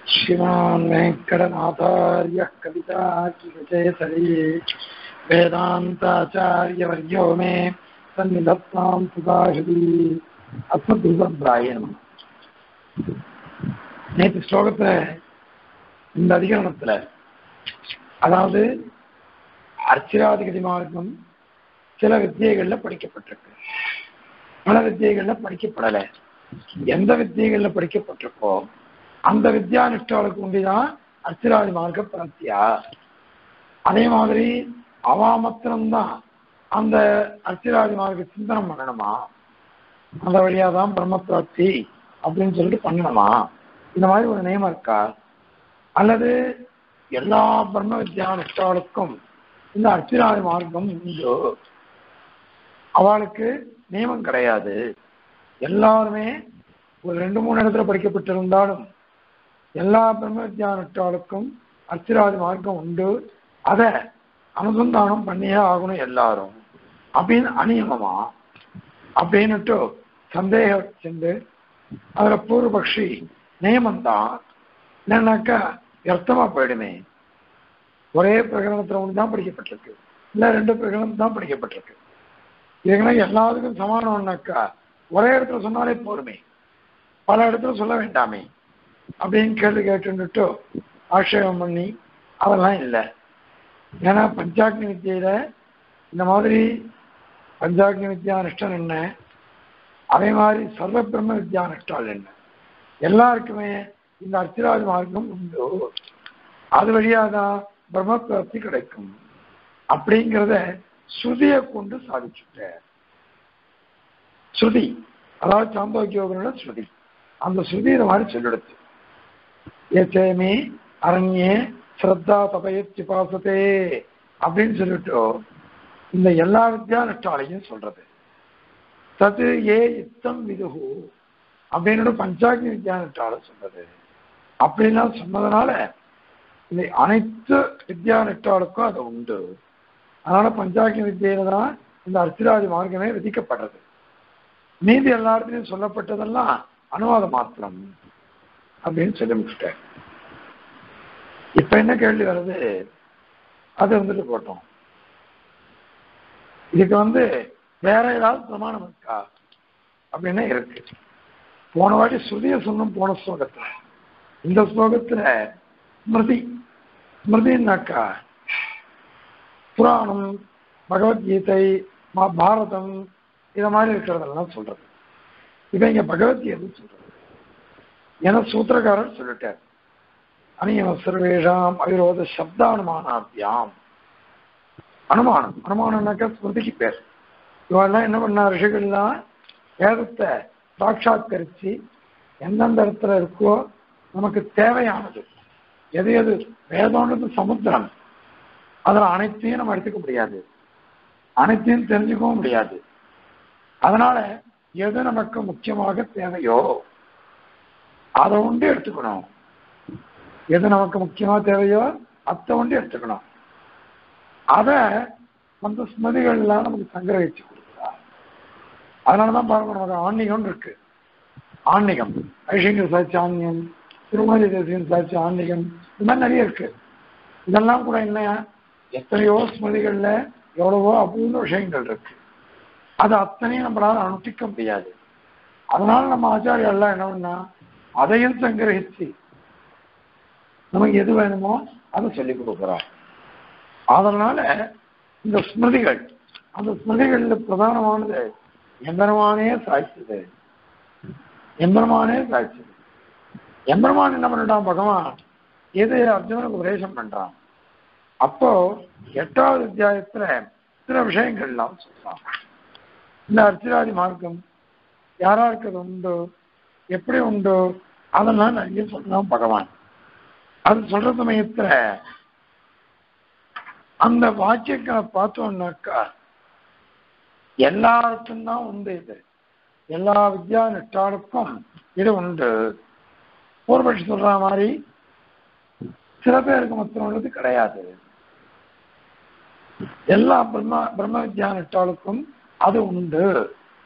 श्रीमान् वेङ्कटनाथार्यः कविताकिकचेतरी वेदान्ताचार्यवर्यो मे सन्निधत्तां सुभाषिती அஸ்மத்ருதப்ராய நம நேற்று ஸ்லோகத்துல இந்த அதிகரணத்துல அதாவது அர்ச்சிராதிகதி மார்க்கம் சில வித்தியைகள்ல படிக்கப்பட்டிருக்கு பல வித்தியைகள்ல படிக்கப்படல எந்த வித்தியைகள்ல படிக்கப்பட்டிருக்கோ அந்த வித்யானிஷ்டாளுக்கு உண்டிதான் அர்ச்சிராதி மார்க்க பிராப்தியா அதே மாதிரி அவா மாத்திரம்தான் அந்த அர்ச்சிராதி மார்க்க சிந்தனம் பண்ணணுமா அந்த வழியா தான் பிரம்ம பிராப்தி அப்படின்னு சொல்லிட்டு பண்ணணுமா இந்த மாதிரி ஒரு நியமம் இருக்கா அல்லது எல்லா பிரம்ம வித்யானுஷ்டாளுக்கும் இந்த அர்ச்சிராதி மார்க்கம் உண்டு அவளுக்கு நியமம் கிடையாது எல்லாருமே ஒரு ரெண்டு மூணு இடத்துல படிக்கப்பட்டிருந்தாலும் எல்லா பிரம்ம வித்யானுஷ்டாளுக்கும் அர்ச்சிராதி மார்க்கம் உண்டு அதை அனுசந்தானம் பண்ணியே ஆகணும் எல்லாரும் அப்படின்னு அநியமமா அப்படின்னுட்டு சந்தேகம் சென்று அதுல பூர்வபக்ஷி நியமந்தான் என்னன்னாக்கா வியர்த்தமா போயிடுமே ஒரே பிரகடனத்துல ஒன்று தான் படிக்கப்பட்டிருக்கு இல்ல ரெண்டு பிரகடனம் தான் படிக்கப்பட்டிருக்கு இதுக்கெல்லாம் எல்லாத்துக்கும் சமானம்னாக்கா ஒரே இடத்துல சொன்னாலே போருமே பல இடத்துல சொல்ல வேண்டாமே அப்படின்னு கேள்வி கேட்டுட்டு ஆட்சேபம் பண்ணி அதெல்லாம் இல்லை ஏன்னா பஞ்சாக்னி வித்தியில இந்த மாதிரி பஞ்சாக்னி வித்யானுஷ்டன் என்ன அதே மாதிரி சர்வ பிரம்ம வித்யானுஷ்டால் என்ன எல்லாருக்குமே இந்த அர்ச்சிராஜ் மார்க்கம் உண்டு அது வழியாக தான் பிரம்ம பிராப்தி கிடைக்கும் அப்படிங்கிறத ஸ்ருதியை கொண்டு சாதிச்சுட்ட ஸ்ருதி அதாவது சாந்தோக்கியோகனோட ஸ்ருதி அந்த ஸ்ருதி இந்த மாதிரி சொல்லிடுச்சு ஏச்சேமே அரண்யே ஸ்ரத்தா தபயத்தி பாசத்தே அப்படின்னு சொல்லிட்டு இந்த எல்லா வித்யானுஷ்டாலையும் சொல்றது தது ஏ யுத்தம் விதுகு அப்படின்னு பஞ்சாக்னி வித்யானுஷ்டால சொல்றது அப்படின்லாம் சொன்னதுனால இந்த அனைத்து வித்யானுஷ்டாலுக்கும் அது உண்டு அதனால பஞ்சாக்னி வித்தியில தான் இந்த அர்ச்சிராஜ் மார்க்கமே விதிக்கப்படுறது மீதி எல்லா இடத்துலையும் சொல்லப்பட்டதெல்லாம் அனுவாத மாத்திரம் அப்படின்னு சொல்லி முடிச்சுட்டேன் இப்ப என்ன கேள்வி வருது அது வந்துட்டு போட்டோம் இதுக்கு வந்து வேற ஏதாவது பிரமாணம் இருக்கா அப்படின்னு இருக்கு போன வாட்டி சுதிய சொன்னும் போன ஸ்லோகத்துல இந்த ஸ்லோகத்துல ஸ்மிருதி ஸ்மிருதின்னாக்கா புராணம் பகவத்கீதை பாரதம் இத மாதிரி இருக்கிறதெல்லாம் சொல்றது இப்ப இங்க பகவத்கீதை சொல்றது ஏன்னா சூத்திரக்காரர் சொல்லிட்டார் அநியம சர்வேஷாம் அவிரோத சப்தானுமானாபியாம் அனுமானம் அனுமானம்னாக்கா ஸ்மிருதிக்கு பேர் இவெல்லாம் என்ன பண்ணா ரிஷிகள்லாம் வேதத்தை சாட்சாத்கரிச்சு எந்தெந்த இடத்துல இருக்கோ நமக்கு தேவையானது எது எது வேதம்ன்றது சமுத்திரம் அதில் அனைத்தையும் நம்ம எடுத்துக்க முடியாது அனைத்தையும் தெரிஞ்சுக்கவும் முடியாது அதனால எது நமக்கு முக்கியமாக தேவையோ அதை உண்டு எடுத்துக்கணும் எது நமக்கு முக்கியமா தேவையோ அத்தை உண்டு எடுத்துக்கணும் அதை அந்த ஸ்மிருதிகள்லாம் நமக்கு சங்கிரகிச்சு கொடுக்குறார் அதனாலதான் பாருங்க நமக்கு ஆன்மீகம் இருக்கு ஆன்மீகம் ஐஷங்க சாட்சி ஆன்மீகம் திருமதி தேசியம் சாட்சி ஆன்மீகம் இது மாதிரி நிறைய இருக்கு இதெல்லாம் கூட என்ன எத்தனையோ ஸ்மிருதிகள்ல எவ்வளவோ அபூர்வ விஷயங்கள் இருக்கு அது அத்தனையும் நம்மளால அனுஷ்டிக்க முடியாது அதனால நம்ம ஆச்சாரியெல்லாம் என்ன பண்ணா அதையும் சங்கிரகிச்சு நமக்கு எது வேணுமோ அதை சொல்லி கொடுக்குறார் அதனால இந்த ஸ்மிருதிகள் அந்த ஸ்மிருதிகள்ல பிரதானமானது எம்பெருமானே சாய்ச்சது எம்பெருமானே சாய்ச்சது எம்பெருமான் என்ன பண்ணிட்டான் பகவான் எது அர்ஜுனனுக்கு உபதேசம் பண்றான் அப்போ எட்டாவது அத்தியாயத்துல சில விஷயங்கள்லாம் சொல்றான் இந்த அர்ச்சிராதி மார்க்கம் யாராருக்கு அது உண்டோ எப்படி உண்டோ அதெல்லாம் நிறைய சொல்லலாம் பகவான் அது சொல்ற சமயத்துல அந்த வாக்கியங்களை பார்த்தோம்னாக்கா எல்லாருக்கும் தான் உண்டு இது எல்லா வித்யா நிஷ்டாளுக்கும் இது உண்டு பூர்வபட்சி சொல்ற மாதிரி சில பேருக்கு மொத்தம் உள்ளது கிடையாது எல்லா பிரம்ம பிரம்ம வித்யா நிஷ்டாளுக்கும் அது உண்டு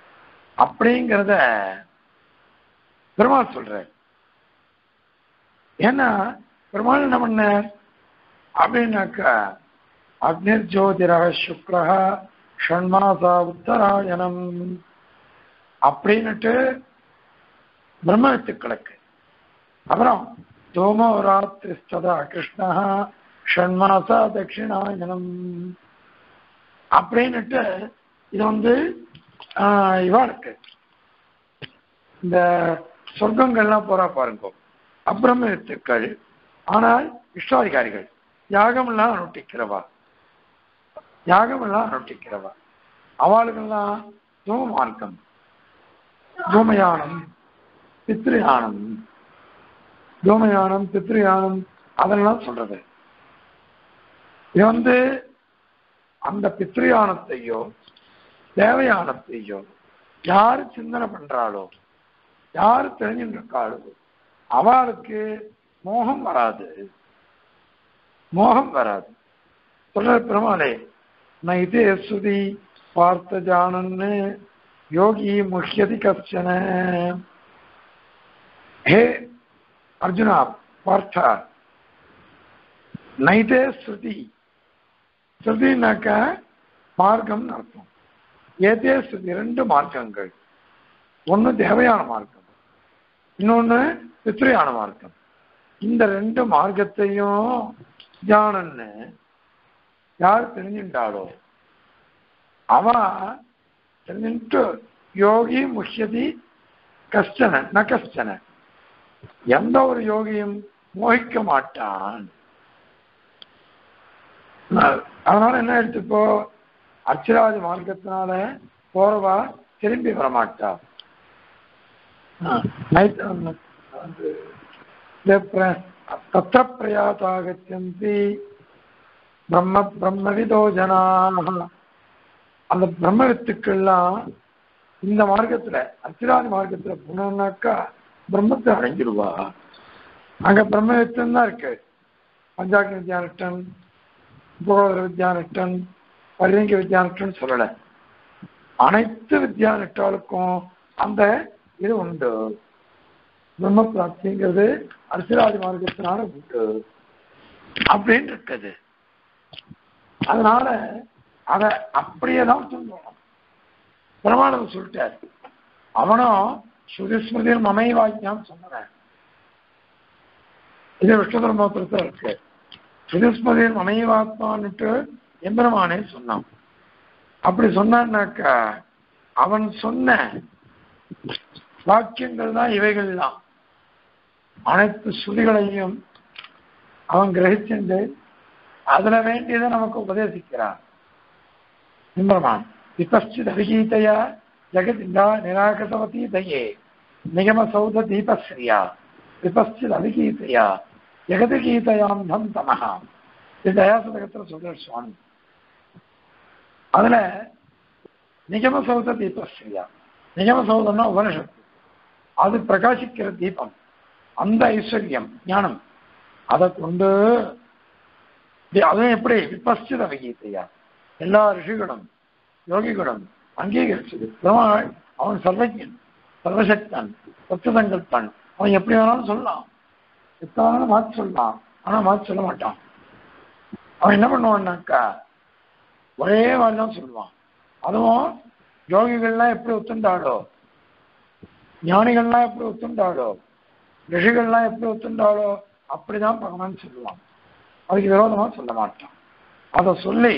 அப்படிங்கிறத பெருமாள் சொல்ற ஏன்னா பெருமாள் என்ன பண்ண அப்படின்னாக்கா அக்னிர் ஜோதிரக சுக்ரஹ ஷண்மாசா உத்தராயணம் அப்படின்னுட்டு பிரம்மத்துக்களுக்கு அப்புறம் தோமோராத்திரிஸ்ததா கிருஷ்ணா ஷண்மாசா தட்சிணாயனம் அப்படின்னுட்டு இது வந்து ஆஹ், இவாளுக்கு இந்த சொர்க்கங்கள்லாம் போறா பாருங்க அப்பிரமத்துக்கள் ஆனால் இஷ்டாதிகாரிகள் யாகமெல்லாம் அனுஷ்டிக்கிறவா யாகமெல்லாம் அனுஷ்டிக்கிறவா அவளுக்கெல்லாம் தூம மார்க்கம் தூமயானம் பித்ருயானம் தூமயானம் பித்ருயானம் அதெல்லாம் சொல்றது இது வந்து அந்த பித்ருயானத்தையோ தேவயானத்தையோ யாரு சிந்தனை பண்றாளோ யாரு தெரிஞ்சுட்டு இருக்காளோ அவளுக்கு மோகம் வராது மோகம் வராது சொல்ற பெருமாளே நான் இதே சுதி பார்த்த ஜானன்னு யோகி முக்கியதி கஷ்டன ஹே அர்ஜுனா பார்த்தா நைதே ஸ்ருதி ஸ்ருதினாக்க மார்க்கம் அர்த்தம் ஏதே ஸ்ருதி ரெண்டு மார்க்கங்கள் ஒன்று தேவையான மார்க்கம் இன்னொன்று பித்ரியான மார்க்கம் இந்த ரெண்டு மார்க்கத்தையும் ஜானன்னு யார் தெரிஞ்சுட்டாளோ அவ தெரிஞ்சுட்டு யோகி முக்கியதி கஷ்டன ந கஷ்டன எந்த ஒரு யோகியும் மோகிக்க மாட்டான் அதனால என்ன ஆயிடுச்சு இப்போ அச்சிராதி மார்க்கத்தினால போறவா திரும்பி வரமாட்டா நைட் தத்திர பிரயாசாகச்சந்தி பிரம்ம பிரம்மவிதோ ஜனாக அந்த பிரம்ம வித்துக்கள்லாம் இந்த மார்க்கத்துல அச்சிராதி மார்க்கத்துல போனோம்னாக்கா பிரம்மத்தை அடைஞ்சிருவா அங்க பிரம்ம வித்தம் தான் இருக்கு பஞ்சாக்னி வித்யானிஷ்டன் புரோதர வித்யானிஷ்டன் பரிங்க வித்யானிஷ்டன் சொல்லல அனைத்து வித்யானிஷ்டாலுக்கும் அந்த இது உண்டு பிரம்ம பிராப்திங்கிறது அரசியலாதி மார்க்கத்தினால உண்டு அப்படின்னு இருக்குது அதனால அத அப்படியே தான் சொல்லணும் பிரமாணம் சொல்லிட்டார் அவனும் ஸ்ருதிஸ்மிருதியில் மமை வாக்கியான்னு சொன்னவன் இது விஷ்ணு தர்மபுரத்தில் இருக்கு ஸ்ருதிஸ்மிருதியில் மமை வாத்மான்னுட்டு எம்பெருமானே சொன்னான் அப்படி சொன்னான்னாக்கா அவன் சொன்ன வாக்கியங்கள் தான் இவைகள்லாம் அனைத்து ஸ்ருதிகளையும் அவன் கிரகிச்சுண்டு அதுல வேண்டியதை நமக்கு உபதேசிக்கிறான் எம்பெருமான் விபஸ்சித் அபிகீதையா ஜெகதிண்டா நிராகசவதி தயே நிகம சௌத தீபஸ்ரீயா விபஸ்சித் அபிகீதையா ஜெகதி கீதையாம் தம் தமஹா இது தயாசதகத்தில் சொல்ற சுவாமி அதுல நிகம சௌத தீபஸ்ரீயா நிகம சௌதம்னா உபனிஷத்து அது பிரகாசிக்கிற தீபம் அந்த ஐஸ்வர்யம் ஞானம் அதை கொண்டு அதுவும் எப்படி விபஸ்சித விகீதையா எல்லா ரிஷிகளும் யோகிகளும் அங்கீகரிச்சது பெருமாள் அவன் சர்வஜன் சர்வசக்தன் சத்துதங்கள்தான் அவன் எப்படி வேணாலும் சொல்லலாம் எத்தாலும் மாற்றி சொல்லலாம் ஆனா மாற்றி சொல்ல மாட்டான் அவன் என்ன பண்ணுவான்னாக்கா ஒரே மாதிரி தான் சொல்லுவான் அதுவும் யோகிகள்லாம் எப்படி ஒத்துண்டாடோ ஞானிகள்லாம் எப்படி ஒத்துண்டாடோ ரிஷிகள்லாம் எப்படி ஒத்துண்டாடோ அப்படிதான் பகவான் சொல்லுவான் அதுக்கு விரோதமா சொல்ல மாட்டான் அதை சொல்லி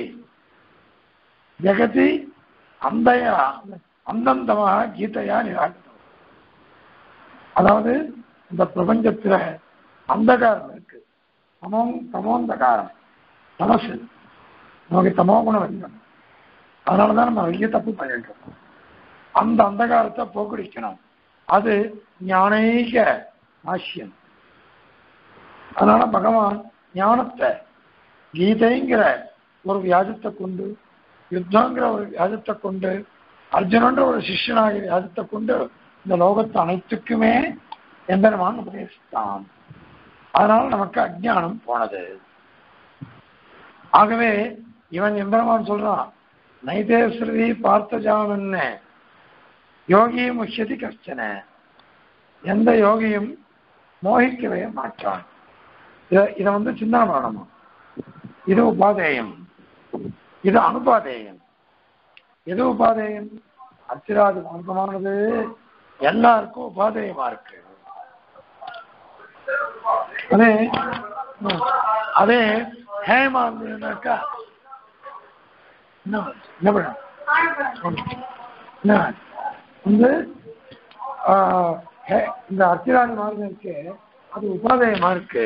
ஜெகதி அந்தயா அந்தந்தமாக கீதையா நிராகரித்தவர் அதாவது இந்த பிரபஞ்சத்துல அந்தகாரம் இருக்கு தமோ தமோந்தகாரம் தமசு நமக்கு தமோ குணம் வேண்டும் அதனாலதான் நம்ம நிறைய தப்பு பண்ணிட்டு இருக்கோம் அந்த அந்தகாரத்தை போக்குடிக்கணும் அது ஞானீக ஆசியம் அதனால பகவான் ஞானத்தை கீதைங்கிற ஒரு வியாஜத்தை கொண்டு யுத்தங்கிற ஒரு வியாஜத்தை கொண்டு அர்ஜுனன்ற ஒரு சிஷ்யனாகிய வியாஜத்தை கொண்டு இந்த லோகத்தை அனைத்துக்குமே எம்பெருமான் உபதேசித்தான் அதனால நமக்கு அஜ்ஞானம் போனது ஆகவே இவன் எம்பெருமான் சொல்றான் நைதேஸ்வரி பார்த்தஜானன்னு யோகி முக்கியதி கஷ்டன எந்த யோகியும் மோகிக்கவே மாட்டான் இத இதை வந்து சிந்தனை பண்ணணுமா இது உபாதேயம் இது அனுபாதேயம் எது உபாதேயம் அச்சிராது மார்க்கமானது எல்லாருக்கும் உபாதேயமா இருக்கு அதே ம், அதே ஹேமா இருந்ததுனாக்கா என்ன என்ன பண்ண என்ன வந்து ஆஹ், ஹே- இந்த அச்சிராதி மார்க்கம் இருக்கு அது உபாதேயமா இருக்கு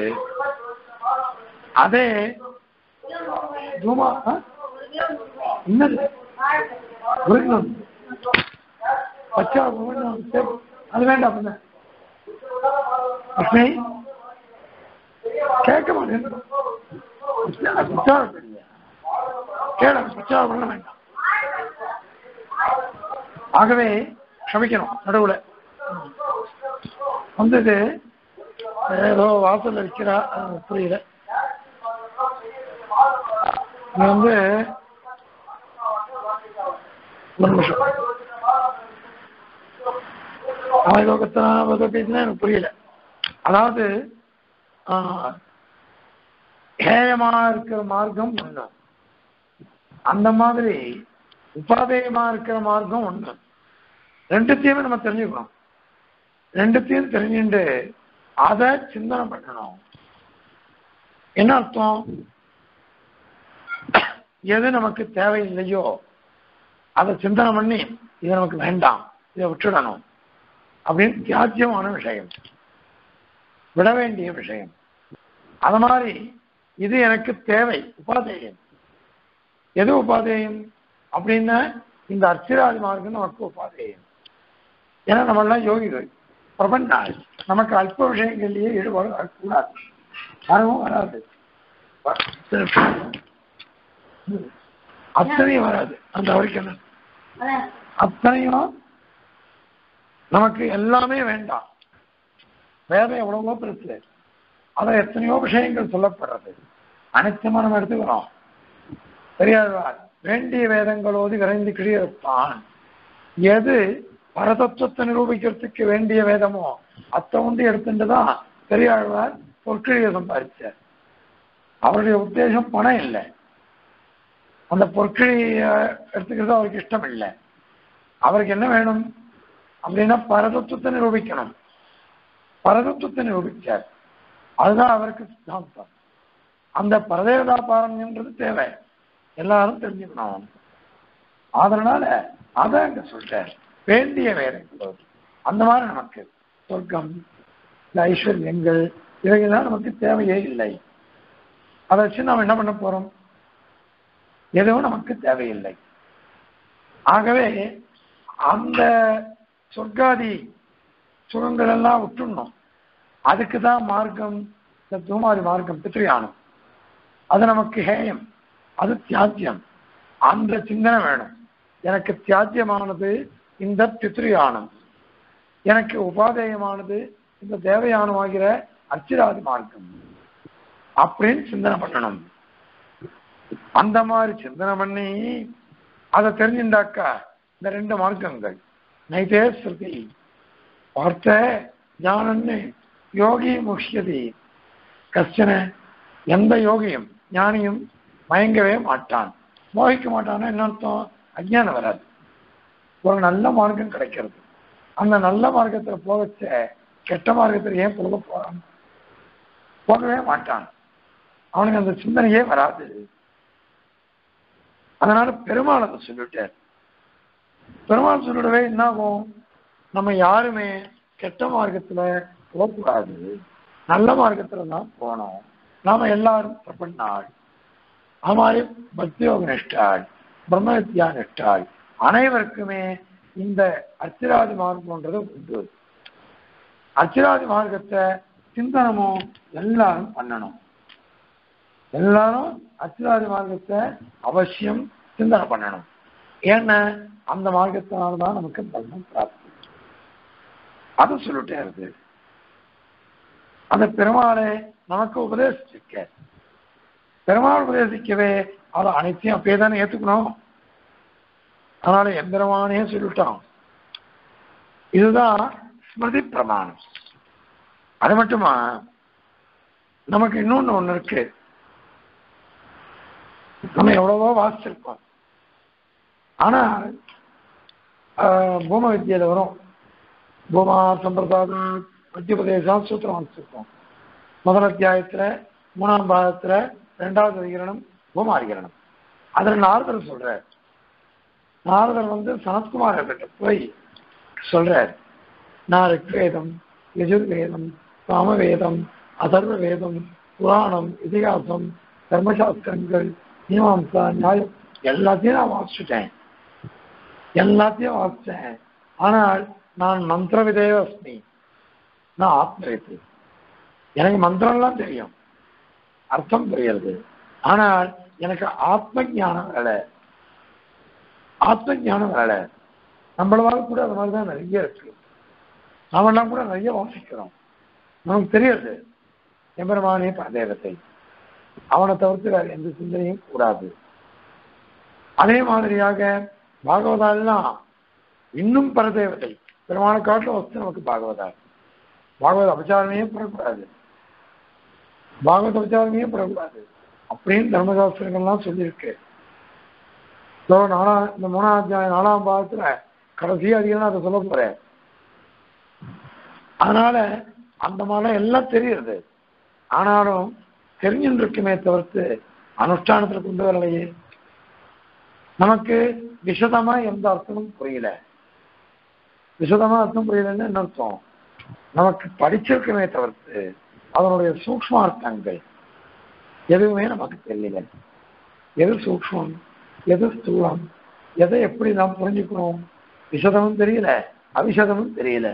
அதே தூமா ஆ? என்னது உருளம் பச்சா உருளம் சரி. அது வேண்டாம் என்ன லட்சுமி கேட்க மாட்டேன் பிரச்சாரம் இல்லையா கேள பிரச்சாரம் பண்ண வேண்டாம் ஆகவே க்ஷமிக்கணும் நடுவுல வந்தது ஏதோ வாசல்ல இருக்கிறா அது புரியல இது வந்து ஒரு நிமிஷம் அவன் ஏதோ கத்துறான் அவன் ஏதோ பேசினா எனக்கு புரியல அதாவது ஆஹ், ஹேயமா இருக்கிற மார்க்கம் ஒண்ணு அந்த மாதிரி உபாதேயமா இருக்கிற மார்க்கம் ஒண்ணு ரெண்டுத்தையுமே நம்ம தெரிஞ்சுக்கணும் ரெண்டுத்தையும் தெரிஞ்சுட்டு அதை சிந்தனை பண்ணணும் என்ன அர்த்தம் எது நமக்கு தேவையில்லையோ அதை சிந்தனை பண்ணி இது நமக்கு வேண்டாம் இதை விட்டுடணும் அப்படின்னு தியாஜ்யமான விஷயம் விட வேண்டிய விஷயம் அது மாதிரி இது எனக்கு தேவை உபாதேயம் எது உபாதேயம் அப்படின்னா இந்த அர்ச்சிராதி மார்க்கம் நமக்கு உபாதேயம் ஏன்னா நம்ம எல்லாம் யோகிகள் பிரபன்னாள் நமக்கு அல்ப விஷயங்கள்லயே ஈடுபாடு வரக்கூடாது வரவும் வராது அத்தனையும் வராது அந்த வரைக்கும் என்ன அத்தனையும் நமக்கு எல்லாமே வேண்டாம் வேதம் எவ்வளவோ பெருசு அத எத்தனையோ விஷயங்கள் சொல்லப்படுறது அனைத்துமா நம்ம எடுத்துக்கிறோம் பெரியாழ்வார் வேண்டிய வேதங்களோடு விரைந்து கிழியிருப்பான் எது பரதத்துவத்தை நிரூபிக்கிறதுக்கு வேண்டிய வேதமோ அத்தை உண்டு எடுத்துட்டு தான் பெரியாழ்வார் பொற்கிழியை சம்பாதிச்சார் அவருடைய உத்தேசம் பணம் இல்லை அந்த பொற்கிழியை எடுத்துக்கிறது அவருக்கு இஷ்டம் இல்லை அவருக்கு என்ன வேணும் அப்படின்னா பரதத்துவத்தை நிரூபிக்கணும் பரதத்துவத்தை நிரூபிச்சார் அதுதான் அவருக்கு சித்தாந்தம் அந்த பரதேவதா பாரம்ன்றது தேவை எல்லாரும் தெரிஞ்சுக்கணும் அதனால அதை அங்க சொல்றார் வேண்டிய வேதங்கள் அந்த மாதிரி நமக்கு சொர்க்கம் இந்த ஐஸ்வர்யங்கள் இவைகள்லாம் நமக்கு தேவையே இல்லை அதை வச்சு நாம் என்ன பண்ண போறோம் எதுவும் நமக்கு தேவையில்லை ஆகவே அந்த சொர்க்காதி சுகங்கள் எல்லாம் விட்டுடணும் அதுக்கு தான் மார்க்கம் இந்த தூமாரி மார்க்கம் பித்ரியானம் அது நமக்கு ஹேயம் அது தியாஜ்யம் அந்த சிந்தனை வேணும் எனக்கு தியாஜ்யமானது இந்த பித்ரியானம் எனக்கு உபாதேயமானது இந்த தேவயானமாகிற அச்சிராதி மார்க்கம் அப்படின்னு சிந்தனை பண்ணணும் அந்த மாதிரி சிந்தனை பண்ணி அதை தெரிஞ்சுட்டாக்கா இந்த ரெண்டு மார்க்கங்கள் நைதே ஸ்ருதி பார்த்த ஞானன்னு யோகி முஷ்யதி கஷ்டன எந்த யோகியும் ஞானியும் மயங்கவே மாட்டான் மோகிக்க மாட்டான்னா என்ன அர்த்தம் அஜ்ஞானம் வராது ஒரு நல்ல மார்க்கம் கிடைக்கிறது அந்த நல்ல மார்க்கத்துல போகச்ச கெட்ட மார்க்கத்தில் ஏன் போக போறான் போகவே மாட்டான் அவனுக்கு அந்த சிந்தனையே வராது அதனால பெருமாள் அதை சொல்லிட்டார் பெருமாள் சொல்லிடவே என்ன ஆகும் நம்ம யாருமே கெட்ட மார்க்கத்துல போகக்கூடாது நல்ல மார்க்கத்துல தான் போனோம் நாம எல்லாரும் பிரபன்னாள் அது மாதிரி பக்தியோக நிஷ்டாள் பிரம்ம வித்யா நிஷ்டாள் அனைவருக்குமே இந்த அச்சிராதி மார்க்கம்ன்றது உண்டு அச்சிராதி மார்க்கத்தை சிந்தனமும் எல்லாரும் பண்ணணும் எல்லாரும் அச்சிராதி மார்க்கத்தை அவசியம் சிந்தனை பண்ணணும் ஏன்னா அந்த மார்க்கத்தினால தான் நமக்கு பலனம் பிராப்தி அதை சொல்லிட்டே இருக்கு அந்த பெருமாளை நமக்கு உபதேசிச்சிருக்க பெருமாள் உபதேசிக்கவே அதை அனைத்தையும் அப்பயே தானே ஏத்துக்கணும் அதனால எம்பெருமானே சொல்லிட்டான் இதுதான் ஸ்மிருதி பிரமாணம் அது மட்டுமா நமக்கு இன்னொன்னு ஒண்ணு இருக்கு நம்ம எவ்வளவோ வாசிச்சிருக்கோம் ஆனா ஆஹ், பூம வித்தியில வரும் பூமா சம்பிரதாயம் மத்தியபிரதேசம் சூத்திரம் வாசிச்சிருக்கோம் முதல் அத்தியாயத்துல மூணாம் பாகத்துல ரெண்டாவது அதிகரணம் பூமாதிகரணம் அதுல நாரதர் சொல்றார் நாரதர் வந்து சனத்குமார் கிட்ட போய் சொல்றார் நான் ரிக்வேதம் யஜுர்வேதம் சாமவேதம் அதர்வ வேதம் புராணம் இதிகாசம் தர்மசாஸ்திரங்கள் மீமாம்சா நியாயம் எல்லாத்தையும் நான் வாசிச்சுட்டேன் எல்லாத்தையும் வாசிச்சேன் ஆனால் நான் மந்திர விதேவ அஸ்மி நான் ஆத்மவேத்து எனக்கு மந்திரம்லாம் தெரியும் அர்த்தம் புரியுது ஆனால் எனக்கு ஆத்ம ஞானம் வேலை ஆத்ம ஞானம் வேலை நம்மளவாக கூட அது மாதிரி தான் நிறைய இருக்கு நாமெல்லாம் கூட நிறைய வாசிக்கிறோம் நமக்கு தெரியுது எம்பெருமானே பரதேவத்தை அவனை தவிர்த்து வேற எந்த சிந்தனையும் கூடாது அதே மாதிரியாக பாகவதாலாம் இன்னும் பரதேவதை பெருமான காட்டில் வச்சு நமக்கு பாகவதா பாகவத அபச்சாரணையே பெறக்கூடாது பாகவத அபச்சாரணையே பெறக்கூடாது அப்படின்னு தர்மசாஸ்திரங்கள்லாம் சொல்லியிருக்கு ஸோ நாலாம் இந்த மூணாம் அத்தியாயம் நாலாம் பாகத்துல கடைசி அதிகம் அதை சொல்ல போறேன் அதனால அந்த மாதிரிலாம் எல்லாம் தெரியுது ஆனாலும் தெரிஞ்சுட்டு இருக்குமே தவிர்த்து அனுஷ்டானத்துல கொண்டு வரலையே நமக்கு விஷதமா எந்த அர்த்தமும் புரியல விஷதமா அர்த்தம் புரியலன்னு என்ன அர்த்தம் நமக்கு படிச்சிருக்குமே தவிர்த்து அதனுடைய சூக்ஷ்ம அர்த்தங்கள் எதுவுமே நமக்கு தெரியல எது சூக்ஷ்மம் எது ஸ்தூலம் எதை எப்படி நாம் புரிஞ்சுக்கணும் விஷதமும் தெரியல அவிஷதமும் தெரியல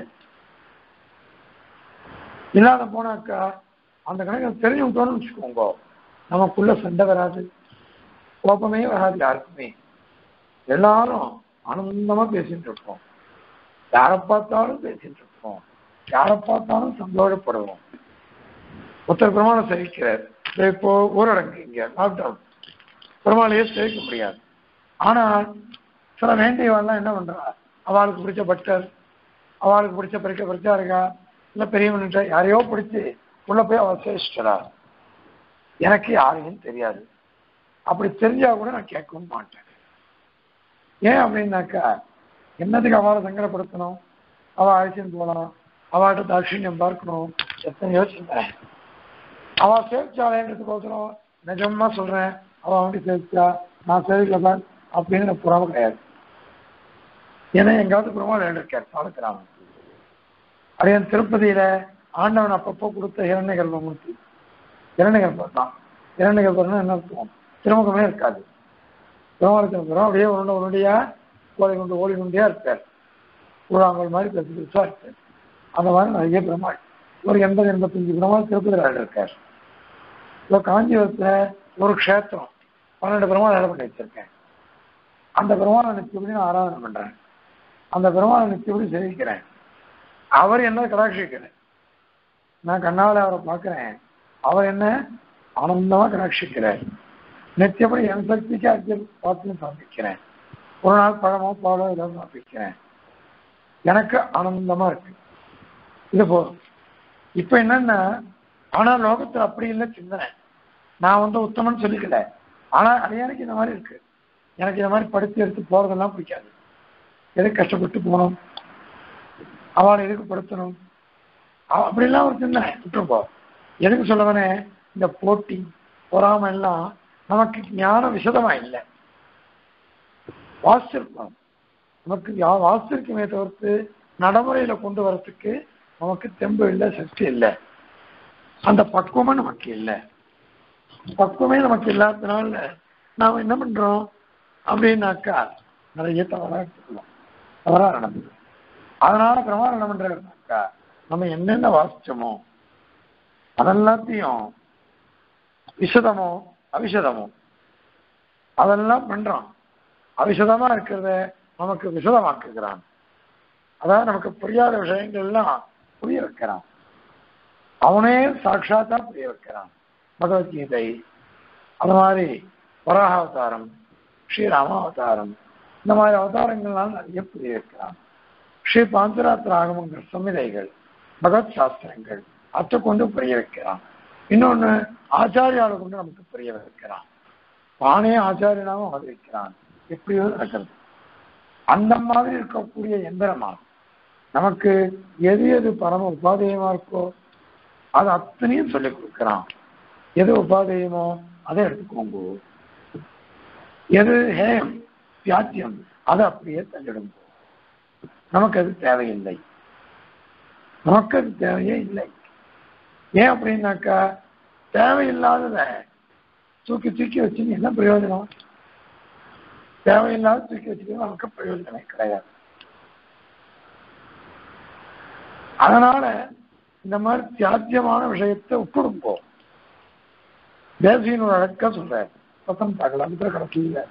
இல்லாத போனாக்கா அந்த கணக்கு தெரிஞ்சு விட்டோம்னு வச்சுக்கோங்க நமக்குள்ள சண்டை வராது கோபமே வராது யாருக்குமே எல்லாரும் ஆனந்தமா பேசிட்டு இருப்போம் யாரை பார்த்தாலும் பேசிட்டு இருப்போம் யாரை பார்த்தாலும் சந்தோஷப்படுவோம் ஒருத்தர் பெருமாளை சேவிக்கிறார் இதோ இப்போ ஊரடங்கு இங்க லாக்டவுன் பெருமாளையே சேவிக்க முடியாது ஆனால் சில வேண்டியவெல்லாம் என்ன பண்றா அவளுக்கு பிடிச்ச பக்தர் அவளுக்கு பிடிச்ச பிடிக்க பிடிச்சா இருக்கா இல்ல பெரியவன்கிட்ட யாரையோ பிடிச்சி உள்ள போய் அவள் சேவிச்சிட்டா எனக்கு யாரையும் தெரியாது அப்படி தெரிஞ்சா கூட நான் கேட்கவும் மாட்டேன் ஏன் அப்படின்னாக்கா என்னதுக்கு அவளை சங்கடப்படுத்தணும் அவள் அழைச்சின்னு போகலாம் அவள்கிட்ட தாட்சிணியம் பார்க்கணும் எத்தனையோ சிந்தனை அவள் சேவிச்சாலேன்றதுக்கோசரம் நிஜமா சொல்றேன் அவள் வந்து சேவிச்சா நான் சேவிக்கல அப்படின்னு புறாம கிடையாது ஏன்னா எங்காவது பெருமாள் இருக்கார் சாலக்கிராமம் அதே திருப்பதியில ஆண்டவன் அப்பப்போ கொடுத்த இரண்டை கர்ப்பமூர்த்தி இரண்டை கர்ப்பம் தான் இரண்டை கர்ப்பம்னா என்ன அர்த்தம் திருமுகமே இருக்காது பெருமாளுக்கு பெரும் அப்படியே உருண்டை உருண்டையா ஓலை கொண்டு ஓடி கொண்டே இருப்பார் கூழாங்கல் மாதிரி பெருசு பெருசா இருப்பார் அந்த மாதிரி நிறைய பெருமாள் ஒரு எண்பது எண்பத்தஞ்சு பெருமாள் திருப்பதியில் இருக்கார் இப்போ காஞ்சிபுரத்துல ஒரு க்ஷேத்திரம் பன்னெண்டு பெருமாள் வேலை பண்ணி வச்சிருக்கேன் அந்த பெருமாளை நிச்சயப்படி நான் ஆராதனை பண்றேன் அந்த பெருமாளை நிச்சயப்படி சேவிக்கிறேன் அவர் என்ன கடாட்சிக்கிறேன் நான் கண்ணால் அவரை பார்க்கிறேன் அவர் என்ன ஆனந்தமா கடாட்சிக்கிறார் நித்தியப்படி என் சக்திக்கு அர்ஜுன் பார்த்து சமர்ப்பிக்கிறேன் ஒரு நாள் பழமோ பாலோ ஏதோ சமர்ப்பிக்கிறேன் எனக்கு ஆனந்தமா இருக்கு இது போதும் இப்ப என்னன்னா ஆனா லோகத்துல அப்படி இல்லை சிந்தனை நான் வந்து உத்தமன்னு சொல்லிக்கல ஆனா அது எனக்கு இந்த மாதிரி இருக்கு எனக்கு இந்த மாதிரி படுத்து எடுத்து போறதெல்லாம் பிடிக்காது எதுக்கு கஷ்டப்பட்டு போகணும் அவளை எதுக்கு படுத்தணும் அவ- அப்படிலாம் ஒரு சிந்தனை விட்டுருப்போம் எதுக்கு சொல்லவனே இந்த போட்டி பொறாமை எல்லாம் நமக்கு ஞானம் விசதமா இல்லை வாசிச்சிருக்கோம் நமக்கு யா- வாசிச்சிருக்குமே தவிர்த்து நடைமுறையில கொண்டு வரத்துக்கு நமக்கு தெம்பு இல்லை சக்தி இல்லை அந்த பக்குவமும் நமக்கு இல்லை பக்குவமே நமக்கு இல்லாததுனால நாம் என்ன பண்றோம் அப்படின்னாக்கா நிறைய தவறா எடுத்துக்கலாம் தவறா நடந்தது அதனால பிரமாணம் என்ன பண்றாருனாக்கா நம்ம என்னென்ன வாசிச்சோமோ அதெல்லாத்தையும் விசதமோ அவிசதமோ அதெல்லாம் பண்றோம் அவிசதமா இருக்கிறத நமக்கு விசதமாக்குகிறான் அதாவது நமக்கு புரியாத விஷயங்கள்லாம் புரிய வைக்கிறான் அவனே சாட்சாத்தா புரிய வைக்கிறான் பகவத்கீதை அது மாதிரி வராக அவதாரம் ஸ்ரீராம அவதாரம் இந்த மாதிரி அவதாரங்கள்லாம் நிறைய புரிய வைக்கிறான் ஸ்ரீ பாஞ்சராத்திர ஆகமங்கள் சம்மிதைகள் பகவத் சாஸ்திரங்கள் அத்தை கொண்டு புரிய வைக்கிறான் இன்னொன்னு ஆச்சாரியால கொண்டு நமக்கு புரிய வைக்கிறான் தானே ஆச்சாரியனாகவும் ஆதரிக்கிறான் எப்படியோ நடக்கிறது அந்த மாதிரி இருக்கக்கூடிய எந்திரமா நமக்கு எது எது பரம உபாதேயமா இருக்கோ அது அத்தனையும் சொல்லிக் கொடுக்கிறான் எது உபாதேயமோ அதை எடுத்துக்கோங்க எது ஹேயம் தியாத்தியம் அதை அப்படியே தள்ளிடுங்க நமக்கு அது தேவையில்லை நமக்கு அது தேவையே இல்லை ஏன் அப்படின்னாக்கா தேவையில்லாதத தூக்கி தூக்கி வச்சு என்ன பிரயோஜனம் தேவையில்லாத தூக்கி வச்சுக்கிறது நமக்கு பிரயோஜனமே கிடையாது அதனால இந்த மாதிரி தியாத்தியமான விஷயத்தை விட்டுடுப்போம் தேசியின் ஒரு அழக்கா சொல்றேன் பத்தம் பார்க்கல அதுக்கு கடைசியில்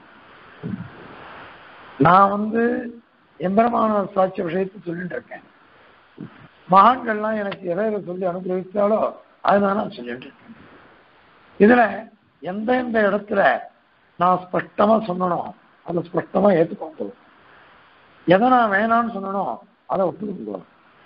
நான் வந்து எம்பெருமான சாட்சிய விஷயத்தை சொல்லிட்டு இருக்கேன் மகான்கள்லாம் எனக்கு எதை எதை சொல்லி அனுகிரகித்தாலோ அதுதான் நான் சொல்லிட்டு இருக்கேன் இதுல எந்த எந்த இடத்துல நான் ஸ்பஷ்டமா சொன்னனும் அதை ஸ்பஷ்டமா ஏற்றுக்கொண்டு எதை நான் வேணாம்னு சொன்னனும் அதை ஒத்துக்கொண்டு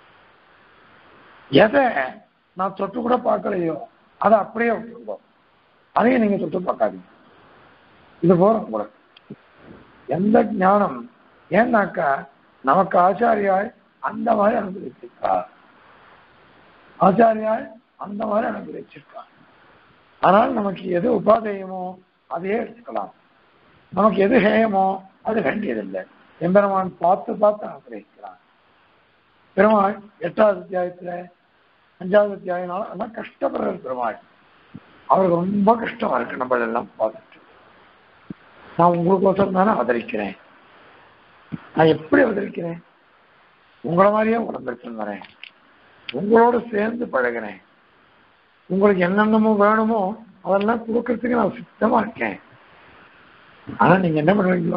எதை நான் தொட்டு கூட பார்க்கலையோ அதை அப்படியே விட்டுருந்தோம் அதையும் நீங்க தொட்டு பார்க்காதீங்க இது போறோம் உங்களுக்கு எந்த ஞானம் ஏன்னாக்கா நமக்கு ஆச்சாரியாய் அந்த மாதிரி அனுபவிச்சிருக்கா ஆச்சாரியாய் அந்த மாதிரி அனுபவிச்சிருக்கா ஆனால் நமக்கு எது உபாதேயமோ அதையே எடுத்துக்கலாம் நமக்கு எது ஹேயமோ அது வேண்டியதில்லை எம்பெருமான் பார்த்து பார்த்து அனுகிரகிக்கிறான் பெருமாள் எட்டாவது அத்தியாயத்துல அஞ்சாவது அத்தியாயனால எல்லாம் கஷ்டப்படுற பெருமாள் அவருக்கு ரொம்ப கஷ்டமா இருக்கு நம்ம எல்லாம் பார்த்துட்டு நான் உங்களுக்கோசரம் தானே அவதரிக்கிறேன் நான் எப்படி அவதரிக்கிறேன் உங்களை மாதிரியே உடம்பெடுத்துன்னு வரேன் உங்களோட சேர்ந்து பழகிறேன் உங்களுக்கு என்னென்னமோ வேணுமோ அதெல்லாம் கொடுக்கறதுக்கு நான் சுத்தமா இருக்கேன் ஆனா நீங்க என்ன பண்ணுவீங்களோ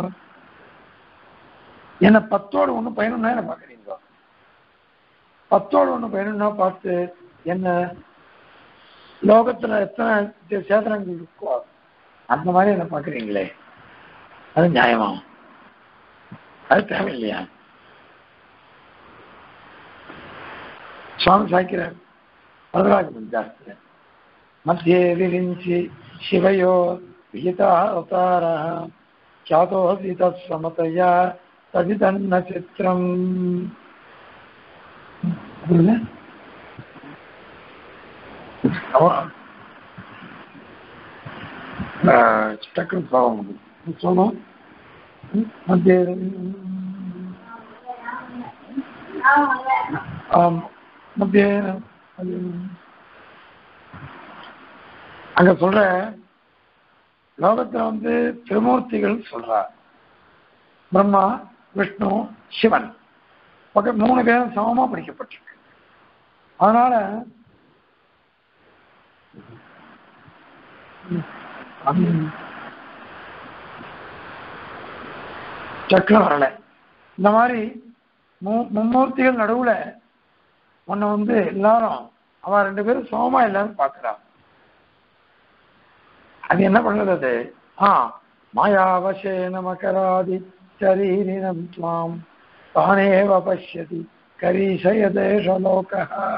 என்ன பத்தோடு ஒண்ணு பயணம்னா என்ன பாக்குறீங்களோ பத்தோடு ஒண்ணு பயணம்னா பார்த்து என்ன லோகத்துல எத்தனை சேதனங்கள் இருக்கோ அந்த மாதிரி என்ன பாக்குறீங்களே அது நியாயமா அது தேவையில்லையா சுவாமி சாய்க்கிறார் வரதராஜ ஜாஸ்திர மத்தியே விரிஞ்சி சிவையோ விகிதா அவதார கியாதோசி தத் சமதையா ததிதன்ன சித்திரம் டக்குன்னு பாவம் சொன்னோம் மத்திய ஆம் மத்திய அங்க சொல்ற லோகத்துல வந்து திருமூர்த்திகள் சொல்றார் பிரம்மா விஷ்ணு சிவன் பக்கம் மூணு பேரும் சமமா படிக்கப்பட்டிருக்கு அதனால சக்கரம் வரல இந்த மாதிரி மும்மூர்த்திகள் நடுவுல உன்னை வந்து எல்லாரும் அவன் ரெண்டு பேரும் சமமா எல்லாரும் பார்க்கிறான் அது என்ன பண்ணுறது அது ஆ மாயாவசேன மகராதி சரீரினம் துவாம் தானேவ பசியதி கரீசயதேஷலோக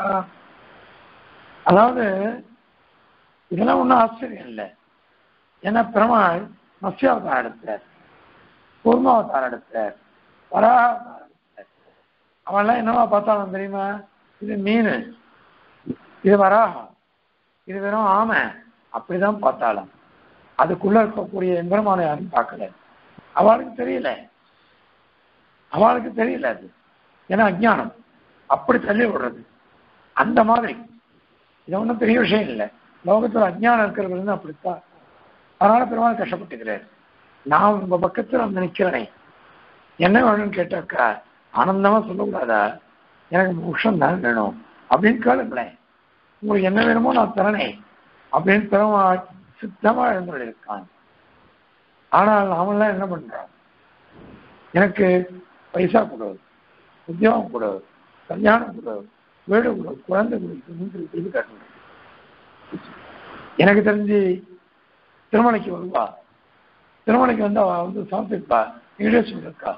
அதாவது இதெல்லாம் ஒன்றும் ஆச்சரியம் இல்லை ஏன்னா பெருமாள் மத்ஸ்யாவதாரம் எடுத்தார் கூர்மாவதாரம் எடுத்தார் வராகாவதாரம் எடுத்தார் அவன்லாம் என்னவா பார்த்தாலும் தெரியுமா இது மீன் இது வராகம் இது வெறும் ஆமை அப்படிதான் பார்த்தாலும் அதுக்குள்ள இருக்கக்கூடிய எம்பெருமான யாரும் பார்க்கல அவளுக்கு தெரியல அவளுக்கு தெரியல அது ஏன்னா அஜ்ஞானம் அப்படி தள்ளி விடுறது அந்த மாதிரி இது ஒன்றும் பெரிய விஷயம் இல்லை லோகத்தில் அஜ்ஞானம் இருக்கிறது வந்து அப்படித்தான் அதனால பெருமாள் கஷ்டப்பட்டுக்கிறார் நான் உங்க பக்கத்தில் வந்து நிற்கிறேனே என்ன வேணும்னு கேட்டாக்கா ஆனந்தமா சொல்லக்கூடாதா எனக்கு மோஷம் தான் வேணும் அப்படின்னு கேளுங்களேன் உங்களுக்கு என்ன வேணுமோ நான் தரனே அப்படின்னு பெருமாள் சித்தமா இருக்கான் ஆனால் நாமெல்லாம் என்ன பண்றோம் எனக்கு பைசா கொடு உத்தியோகம் கொடு கல்யாணம் கொடு வீடு கொடு குழந்தை கொடு இது கட்டணும் எனக்கு தெரிஞ்சு திருமலைக்கு வருவா திருமலைக்கு வந்து அவ வந்து சமர்ப்பிப்பா இங்கிலீஷ் இருக்கா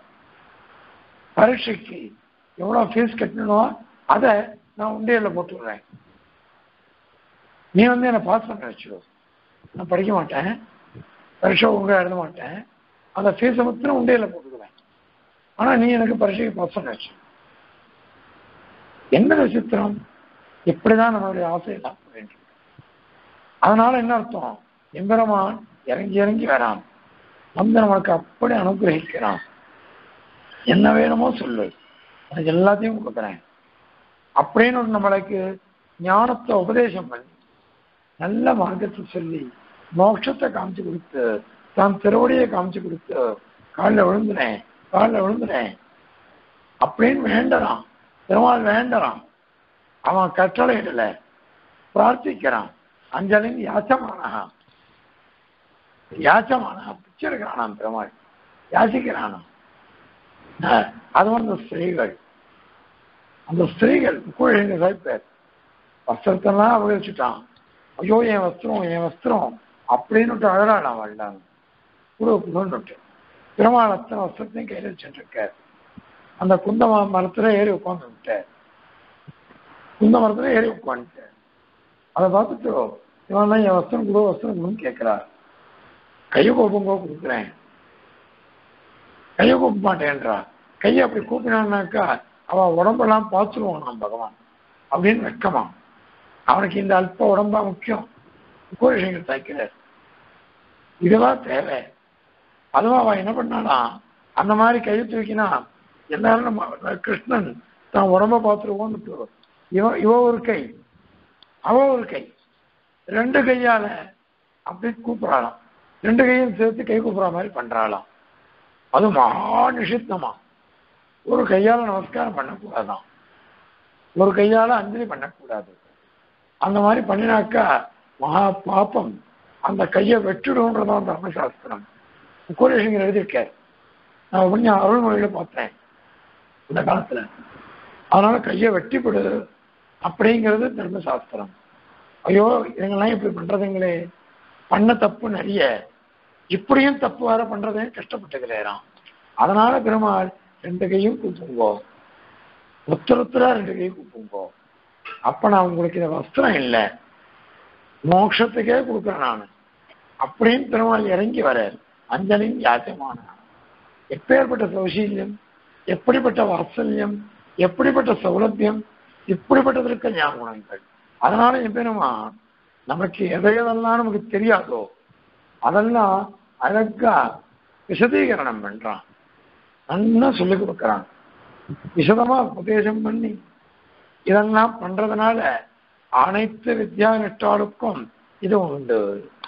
பரீட்சைக்கு எவ்வளோ ஃபீஸ் கட்டணுமோ அதை நான் உண்டியலில் போட்டுடுறேன் நீ வந்து என்னை பாஸ் பண்ண வச்சுக்கோ நான் படிக்க மாட்டேன் பரீட்சை ஒழுங்காக எழுத மாட்டேன் அந்த ஃபீஸை மட்டும் உண்டையில் போட்டுக்குவேன் ஆனா நீ எனக்கு பரீட்சைக்கு பாஸ் பண்ண வச்சு என்ன விசித்திரம் இப்படிதான் நம்மளுடைய ஆசை எல்லாம் வேண்டும் அதனால என்ன அர்த்தம் எம்பெருமான் இறங்கி இறங்கி வரான் வந்து நம்மளுக்கு அப்படி அனுகிரகிக்கிறான் என்ன வேணுமோ சொல்லு எனக்கு எல்லாத்தையும் கொடுக்குறேன் அப்படின்னு ஒரு நம்மளுக்கு ஞானத்தை உபதேசம் பண்ணி நல்ல மார்க்கத்தை சொல்லி மோட்சத்தை காமிச்சு கொடுத்து தான் திருவடியை காமிச்சு கொடுத்து காலில் விழுந்துனேன் காலில் விழுந்துனேன் அப்படின்னு வேண்டறான் பெருமாள் வேண்டறான் அவன் கட்டளையிடல பிரார்த்திக்கிறான் அஞ்சலின் யாச்சமானா யாச்சமானா பிச்சிருக்கிறானாம் பெருமாள் யாசிக்கிறானாம் அஹ், அது அந்த ஸ்திரீகள் அந்த ஸ்திரீகள் குழந்தை சாய்ப்பார் வஸ்திரத்தெல்லாம் அபகரிச்சுட்டான் ஐயோ என் வஸ்திரம் என் வஸ்திரம் அப்படின்னு அழகாடாம் வாழ்ந்தாங்க குரு குருன்னு பெருமாள் அத்தனை வஸ்திரத்தையும் கையில் வச்சுருக்கார் அந்த குந்த ம- மரத்துல ஏறி உட்காந்து விட்டார் குந்த மரத்துல ஏறி உட்காந்துட்டார் அதை பார்த்துட்டு இவன் என் வஸ்திரம் குரு வஸ்திரம் கொடுன்னு கேட்கிறார் கையை கோப்பங்கோ கொடுக்குறேன் கையை கூப்ப மாட்டேன்றா கையை அப்படி கூப்பினான்னாக்கா அவன் உடம்பெல்லாம் பார்த்துருவான் நான் பகவான் அப்படின்னு வெக்கமா அவனுக்கு இந்த அல்ப உடம்பா முக்கியம் கோஷங்கள் தைக்கிறார் இதுவா தேவை அதுவும் அவன் என்ன பண்ணானா அந்த மாதிரி கையை தூக்கினா எல்லாரும் நம்ம கிருஷ்ணன் தான் உடம்ப பார்த்துருவோன்னு இவ இவ ஒரு கை அவ ஒரு கை ரெண்டு கையால அப்படி கூப்பிடலாம் ரெண்டு கையும் சேர்த்து கை கூப்பிடுற மாதிரி பண்றாளாம் அது மகா நிஷித்தமா ஒரு கையால நமஸ்காரம் பண்ணக்கூடாதாம் ஒரு கையால அஞ்சலி பண்ணக்கூடாது அந்த மாதிரி பண்ணினாக்கா மகா பாப்பம் அந்த கையை வெற்றிடுன்றதான் தர்மசாஸ்திரம் கோரேஷங்கர் எழுதியிருக்கார் நான் கொஞ்சம் அருள்மொழியில பார்த்தேன் இந்த காலத்துல அதனால கையை வெட்டிப்படு அப்படிங்கிறது தர்மசாஸ்திரம் ஐயோ இதுங்கெல்லாம் இப்படி பண்றதுங்களே பண்ண தப்பு நிறைய இப்படியும் தப்பு வேற பண்றதே கஷ்டப்பட்டுக்கிறேன் அதனால பெருமாள் ரெண்டு கையும் கூப்புங்கோ உத்தரத்துல ரெண்டு கையும் கூப்புங்கோ அப்ப நான் உங்களுக்கு இந்த வஸ்திரம் இல்லை மோட்சத்துக்கே கொடுக்குறேன் நான் அப்படின்னு பெருமாள் இறங்கி வர அஞ்சலின் யாச்சமான எப்பேற்பட்ட சௌசீல்யம் எப்படிப்பட்ட வாத்சல்யம் எப்படிப்பட்ட சௌலபியம் இப்படிப்பட்டதற்கு ஞாபகங்கள் அதனால என் பெருமா நமக்கு எதை எதெல்லாம் நமக்கு தெரியாதோ அதெல்லாம் அழகா விசதீகரணம் பண்றான் நல்லா சொல்லிக் கொடுக்குறான் விசதமா உபதேசம் பண்ணி இதெல்லாம் பண்றதுனால அனைத்து வித்யா நெட்டாளுக்கும் இது உண்டு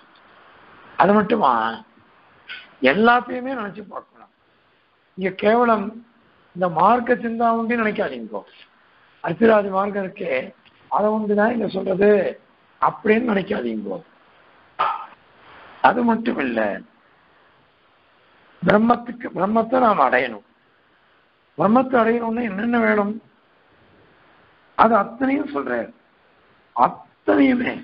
அது மட்டுமா எல்லாத்தையுமே நினைச்சு பார்க்கணும் இங்க கேவலம் இந்த மார்க்க சிந்தா உண்டு நினைக்காதீங்க அர்த்திராதி மார்க்கம் இருக்கே அதை உண்டுதான் இங்க சொல்றது அப்படின்னு நினைக்காதீங்க அது மட்டும் இல்ல பிரம்மத்துக்கு பிரம்மத்தை நாம் அடையணும் பிரம்மத்தை அடையணும்னா என்னென்ன வேணும் அது அத்தனையும் சொல்றாரு அத்தனையுமே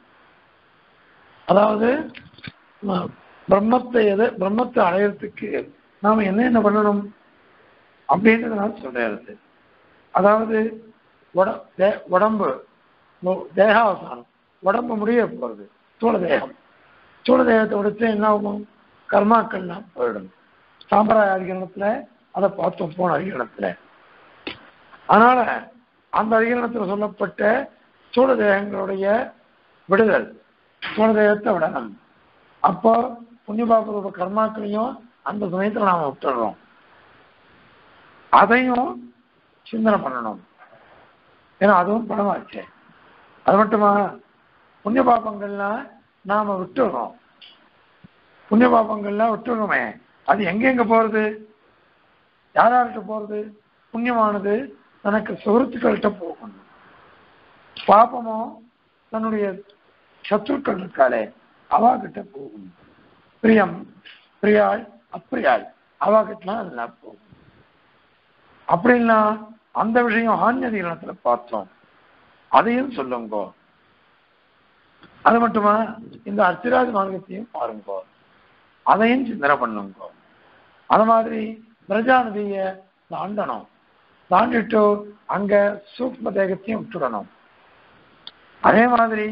அதாவது ம- பிரம்மத்தை எதை பிரம்மத்தை அடையறதுக்கு நாம என்ன என்ன பண்ணணும் அப்படின்றதுனால சொல்றாரு அதாவது உட- தே- உடம்பு மு- தேகாவசானம் உடம்பு முடிய போறது ஸ்தூல தேகம் ஸ்தூல தேகத்தை உடைச்சு என்ன ஆகும் கர்மாக்கள்லாம் போயிடும் சாம்பிராய அதிகரணத்துல அதை பார்த்தோம் போன அதிகரணத்துல அதனால அந்த அதிகரணத்துல சொல்லப்பட்ட ஸ்தூல தேகங்களுடைய விடுதல் ஸ்தூல தேகத்தை விடணும் அப்போ புண்ணியபாபரோட கர்மாக்களையும் அந்த சமயத்துல நாம விட்டுடுறோம் அதையும் சிந்தனை பண்ணணும் ஏன்னா அதுவும் பணமாச்சு அது மட்டுமா புண்ணிய பாபங்கள்லாம் நாம விட்டுடுறோம் புண்ணிய பாபங்கள்லாம் விட்டுடுறோமே அது எங்கெங்க போறது யார் யார்கிட்ட போறது புண்ணியமானது தனக்கு சுகத்துக்கள்கிட்ட போகணும் பாபமோ தன்னுடைய சத்துருக்கள் இருக்காளே அவா கிட்ட போகும் பிரியம் பிரியாள் அப்பிரியாள் அவா கிட்டலாம் அதெல்லாம் போகும் அப்படின்னா அந்த விஷயம் ஆன்மீகத்துல பார்த்தோம் அதையும் சொல்லுங்க அது மட்டுமா இந்த அர்ச்சிராஜ் மார்க்கத்தையும் பாருங்க அதையும் சிந்தனை பண்ணுங்க அது மாதிரி பிரஜாநதிய தாண்டணும் தாண்டிட்டு அங்க சூக்ம தேகத்தையும் விட்டுடணும் அதே மாதிரி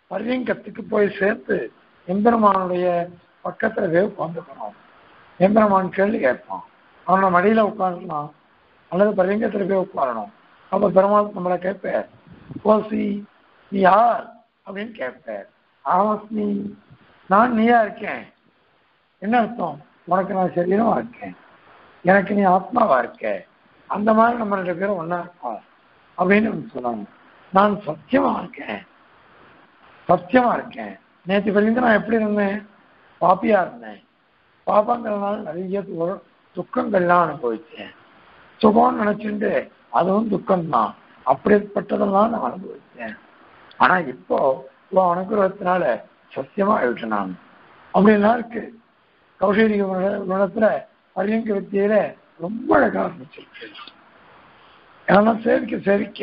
பரியங்கத்துக்கு போய் சேர்த்து எம்பெருமானுடைய பக்கத்துல போய் உட்காந்துக்கணும் எம்பெருமான் கேள்வி கேட்பான் அவனோட மடியில உட்காந்துக்கலாம் அல்லது பரியங்கத்துல போய் உட்காரணும் அப்ப பெருமாள் நம்மளை கேட்பார் ஓசி நீ யார் அப்படின்னு கேட்பார் ஆமஸ்மி நான் நீயா இருக்கேன் என்ன அர்த்தம் உனக்கு நான் சரீரமா இருக்கேன் எனக்கு நீ ஆத்மாவா இருக்க அந்த மாதிரி நம்ம ரெண்டு பேரும் ஒன்னா இருக்கோம் அப்படின்னு நம்ம சொல்லணும் நான் சத்தியமா இருக்கேன் சத்தியமா இருக்கேன் நேற்று வரைக்கும் நான் எப்படி இருந்தேன் பாப்பியா இருந்தேன் பாப்பாங்கிறதுனால நிறைய து- துக்கங்கள்லாம் அனுபவிச்சேன் சுகம்னு நினைச்சுட்டு அதுவும் துக்கம்தான் அப்படிப்பட்டதெல்லாம் நான் அனுபவிச்சேன் ஆனா இப்போ உன் அனுகிரகத்தினால சத்தியமா ஆயிட்டேன் நான் அப்படின்லாம் இருக்கு கௌஷலிக குணத்துல பரியங்க வித்தியில ரொம்ப அழகா ஆரம்பிச்சிருக்கு அதெல்லாம் சேவிக்க சேவிக்க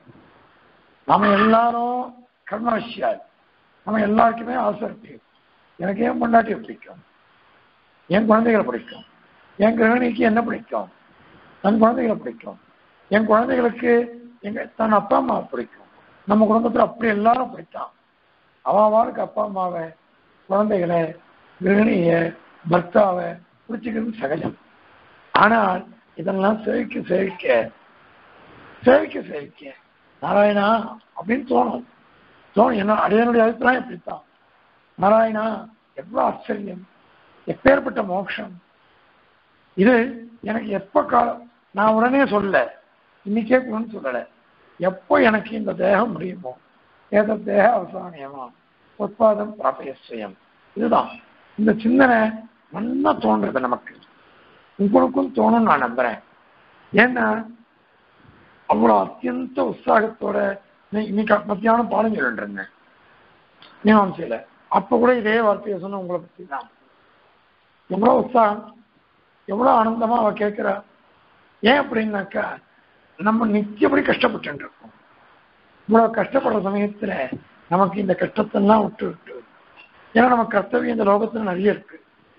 நம்ம எல்லாரும் கர்மவசியால் நம்ம எல்லாருக்குமே ஆசை இருக்கு எனக்கு ஏன் பொண்டாட்டியை பிடிக்கும் என் குழந்தைகளை பிடிக்கும் என் கிரகணிக்கு என்ன பிடிக்கும் தன் குழந்தைகளை பிடிக்கும் என் குழந்தைகளுக்கு எங்க தன் அப்பா அம்மாவை பிடிக்கும் நம்ம குடும்பத்துல அப்படி எல்லாரும் பிடித்தான் அவளுக்கு அப்பா அம்மாவை குழந்தைகளை கிரகணிய பர்த்தாவை பிடிச்சிக்கிறது சகஜம் ஆனால் இதெல்லாம் சேவிக்க சேவிக்க சேவிக்க சேவிக்க நாராயணா அப்படின்னு தோணும் தோணும் என்ன அடையனுடைய அபிப்பிராயம் இப்படித்தான் நாராயணா எவ்வளவு ஆச்சரியம் எப்பேற்பட்ட மோட்சம் இது எனக்கு எப்ப காலம் நான் உடனே சொல்லல இன்னைக்கே கொண்டு சொல்லல எப்போ எனக்கு இந்த தேகம் முடியுமோ ஏத தேக அவசானியமா உற்பாதம் பிராபயஸ்வயம் இதுதான் இந்த சிந்தனை நல்லா தோன்றது நமக்கு உங்களுக்கும் தோணும் நான் நம்புறேன் ஏன்னா அவ்வளவு அத்தியந்த உற்சாகத்தோட இன்னை- இன்னைக்கு மத்தியானம் பாடம் சொல்லிட்டு இருந்தேன் மீமாம்சையில அப்ப கூட இதே வார்த்தையை சொன்ன உங்களை பத்தி தான் எவ்வளவு உற்சாகம் எவ்வளவு ஆனந்தமா அவ கேட்கிறா ஏன் அப்படின்னாக்கா நம்ம நித்தியப்படி கஷ்டப்பட்டு இருக்கோம் இவ்வளவு கஷ்டப்படுற சமயத்துல நமக்கு இந்த கஷ்டத்தெல்லாம் விட்டு விட்டு ஏன்னா நம்ம கர்த்தவியம் இந்த லோகத்துல நிறைய இருக்கு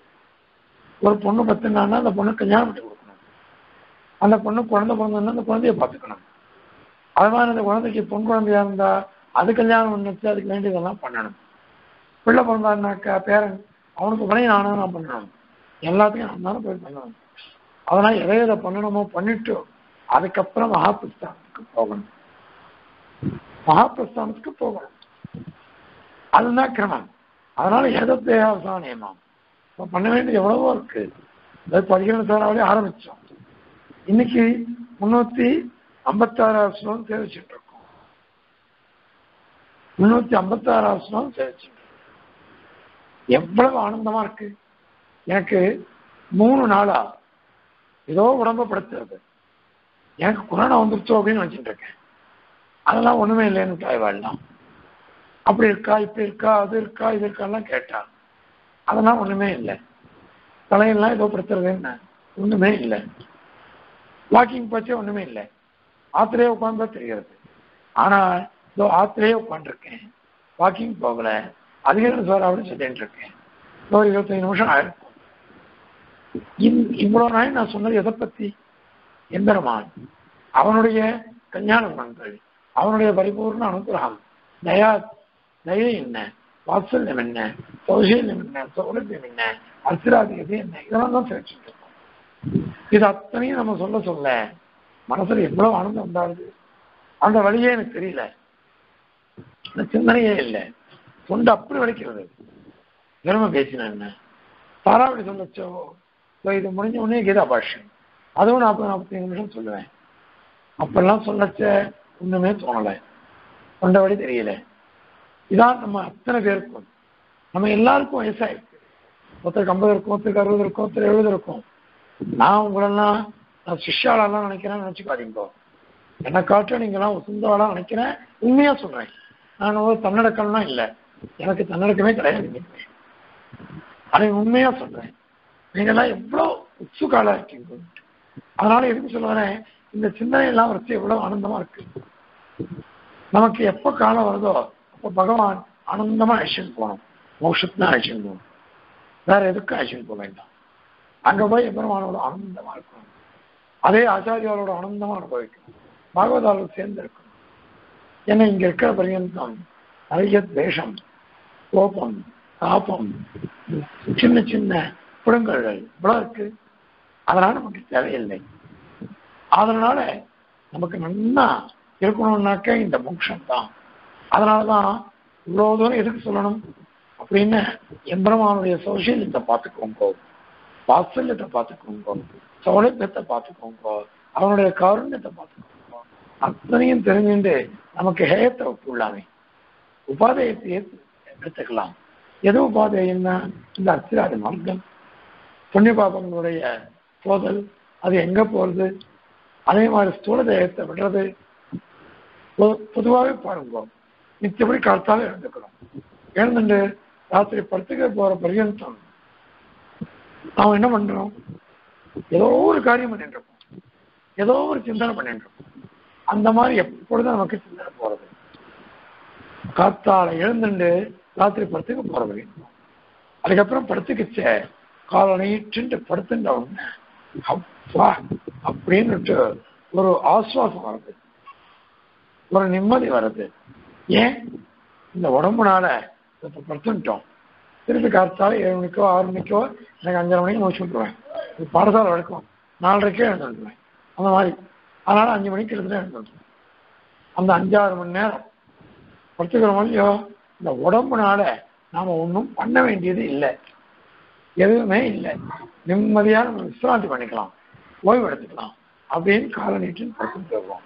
ஒரு பொண்ணு பத்துனான்னா அந்த பொண்ணு கல்யாணம் பண்ணி கொடுக்கணும் அந்த பொண்ணு குழந்தை பிறந்ததுன்னா அந்த குழந்தைய பார்த்துக்கணும் அது மாதிரி அந்த குழந்தைக்கு பொன் குழந்தையா இருந்தா அது கல்யாணம் பண்ணிச்சு அதுக்கு வேண்டியதெல்லாம் பண்ணணும் பிள்ளை பிறந்தாருனாக்கா பேரன் அவனுக்கு உடனே நானும் நான் பண்ணணும் எல்லாத்தையும் நான் தானே போய் பண்ணணும் அதனால எதை எதை பண்ணணுமோ பண்ணிட்டு அதுக்கப்புறம் மகாபிரஸ்தானத்துக்கு போகணும் மகாபிரஸ்தானத்துக்கு போகணும் அதுதான் கிரமம் அதனால எதை தேவசானியமாம் இப்ப பண்ண வேண்டியது எவ்வளவோ இருக்கு அது பதிகரண சாராவிலே ஆரம்பிச்சோம் இன்னைக்கு முன்னூத்தி ஐம்பத்தாறாவது ஸ்லோகம் சேவிச்சுட்டு இருக்கோம் முன்னூத்தி ஐம்பத்தாறாவது ஸ்லோகம் சேவிச்சுட்டு இருக்கோம். எவ்வளவு ஆனந்தமா இருக்கு எனக்கு மூணு நாளா ஏதோ உடம்ப படுத்துறது எனக்கு கொரோனா வந்துருச்சோ அப்படின்னு நினைச்சிட்டு இருக்கேன் அதெல்லாம் ஒண்ணுமே இல்லைன்னு தாய்வாள்லாம் அப்படி இருக்கா இப்படி இருக்கா அது இருக்கா இது இருக்காலாம் கேட்டா அதெல்லாம் ஒண்ணுமே இல்லை தலையெல்லாம் ஏதோ படுத்துறது என்ன ஒண்ணுமே இல்லை வாக்கிங் போச்சே ஒண்ணுமே இல்லை ஆத்திரையே உட்காந்தா தெரிகிறது ஆனா இதோ ஆத்திரையே உட்காந்துருக்கேன் வாக்கிங் போகல அதிகாரி சார் அப்படின்னு சொல்லிட்டு இருக்கேன் இதோ ஒரு இருபத்தஞ்சு நிமிஷம் ஆயிருக்கும் இந்- இவ்வளவு நாள் நான் சொன்னது எதை பத்தி எம்பெருமான் அவனுடைய கல்யாண குணங்கள் அவனுடைய பரிபூர்ண அனுகிரகம் தயா தயை என்ன வாத்சல்யம் என்ன சௌசல்யம் என்ன சௌலபியம் என்ன அர்த்தராதிகதை என்ன இதெல்லாம் தான் சேர்த்துட்டு இருக்கோம் இது அத்தனையும் நம்ம சொல்ல சொல்ல மனசுல எவ்வளவு ஆனந்தம் உண்டாகுது அந்த வழியே எனக்கு தெரியல அந்த சிந்தனையே இல்லை தொண்டு அப்படி வலிக்கிறது பெருமை பேசின என்ன தாராவளி சொல்லச்சோ இதோ இது முடிஞ்ச உடனே கீதா பாஷ்யம் அதுவும் நாற்பது நாற்பத்தி நிமிஷம் சொல்லுவேன் அப்பெல்லாம் சொல்லச்ச ஒண்ணுமே தோணலை தொண்டை வழி தெரியல இதான் நம்ம அத்தனை பேருக்கும் நம்ம எல்லாருக்கும் வயசாயிருக்கு ஒருத்தருக்கு ஐம்பது இருக்கும் ஒருத்தருக்கு அறுபது இருக்கும் ஒருத்தர் எழுபது இருக்கும் நான் உங்களெல்லாம் நான் சிஷ்யாலெல்லாம் நினைக்கிறேன்னு நினைச்சுக்காதீங்க என்னை காட்ட நீங்களாம் சுந்தராலாம் நினைக்கிறேன் உண்மையா சொல்றேன் நான் ஒரு தன்னடக்கம்லாம் இல்லை எனக்கு தன்னடக்கமே கிடையாது அதை உண்மையா சொல்றேன் நீங்கெல்லாம் எவ்வளவு உச்சுக்காலா இருக்கீங்க அதனால எதுக்கு சொல்ல வரேன் இந்த சிந்தனை எல்லாம் வச்சு எவ்வளவு ஆனந்தமா இருக்கு நமக்கு எப்ப காலம் வருதோ அப்ப பகவான் ஆனந்தமா அழிச்சுன்னு போகணும் மோட்சத்தான் அழிச்சுன்னு போகணும் வேற எதுக்கும் அழிச்சுன்னு போக வேண்டாம் அங்க போய் எம்பெருமானோட ஆனந்தமா இருக்கணும் அதே ஆச்சாரியாரோட ஆனந்தமா அனுபவிக்கணும் பாகவதாரோட சேர்ந்து இருக்கணும் ஏன்னா இங்க இருக்கிற பரியந்தம் நிறைய துவேஷம் கோபம் தாபம் சின்ன சின்ன புடுங்கல்கள் இவ்வளவு இருக்கு அதனால நமக்கு தேவையில்லை அதனால நமக்கு நன்னா இருக்கணும்னாக்க இந்த மோட்சம் தான் அதனாலதான் இவ்வளவு தூரம் எதுக்கு சொல்லணும் அப்படின்னு எம்பெருமானுடைய சௌசல்யத்தை பார்த்துக்கோங்க வாத்சல்யத்தை பார்த்துக்கோங்க சௌலபியத்தை பார்த்துக்கோங்க அவனுடைய காருண்யத்தை பார்த்துக்கோங்க அத்தனையும் தெரிஞ்சுட்டு நமக்கு ஹேயத்தை விட்டுள்ளாமே உபாதயத்தை ஏத்து எடுத்துக்கலாம் எது உபாதயம்னா இந்த அத்திராதி மார்க்கம் புண்ணிய பாபங்களுடைய போதல் அது எங்க போறது அதே மாதிரி ஸ்தூல தேகத்தை விடுறது பொ- பொதுவாகவே பாருங்க நிச்சயப்படி காலத்தால எழுந்துக்கணும் எழுந்துட்டு ராத்திரி படுத்துக்க போற பர்யந்தம் நாம் என்ன பண்றோம் ஏதோ ஒரு காரியம் பண்ணிட்டு இருக்கோம் ஏதோ ஒரு சிந்தனை பண்ணிட்டு இருக்கோம் அந்த மாதிரி எப்பொழுதும் நமக்கு சிந்தனை போறது காத்தால எழுந்துட்டு ராத்திரி படுத்துக்க போற வரைக்கும் அதுக்கப்புறம் படுத்துக்கிச்ச காலை நீட்டு படுத்துட்ட உடனே அப்பா அப்படின்னுட்டு ஒரு ஆஸ்வாசம் வருது ஒரு நிம்மதி வருது ஏன் இந்த உடம்புனால இப்ப படுத்துட்டோம் திருப்பி காத்தால ஏழு மணிக்கோ ஆறு மணிக்கோ எனக்கு அஞ்சரை மணிக்கு முடிச்சு விட்டுருவேன் இது பாடசாலை வழக்கம் நாலரைக்கே எழுந்துருவேன் அந்த மாதிரி அதனால அஞ்சு மணிக்கு எழுந்துட்டு எழுந்துருவேன் அந்த அஞ்சாறு மணி நேரம் படுத்துக்கிறோம் இல்லையோ இந்த உடம்புனால நாம ஒன்றும் பண்ண வேண்டியது இல்லை எதுவுமே இல்லை நிம்மதியா நம்ம விசிராந்தி பண்ணிக்கலாம் ஓய்வு எடுத்துக்கலாம் அப்படின்னு காலை நீட்டுன்னு படுத்துட்டு வருவோம்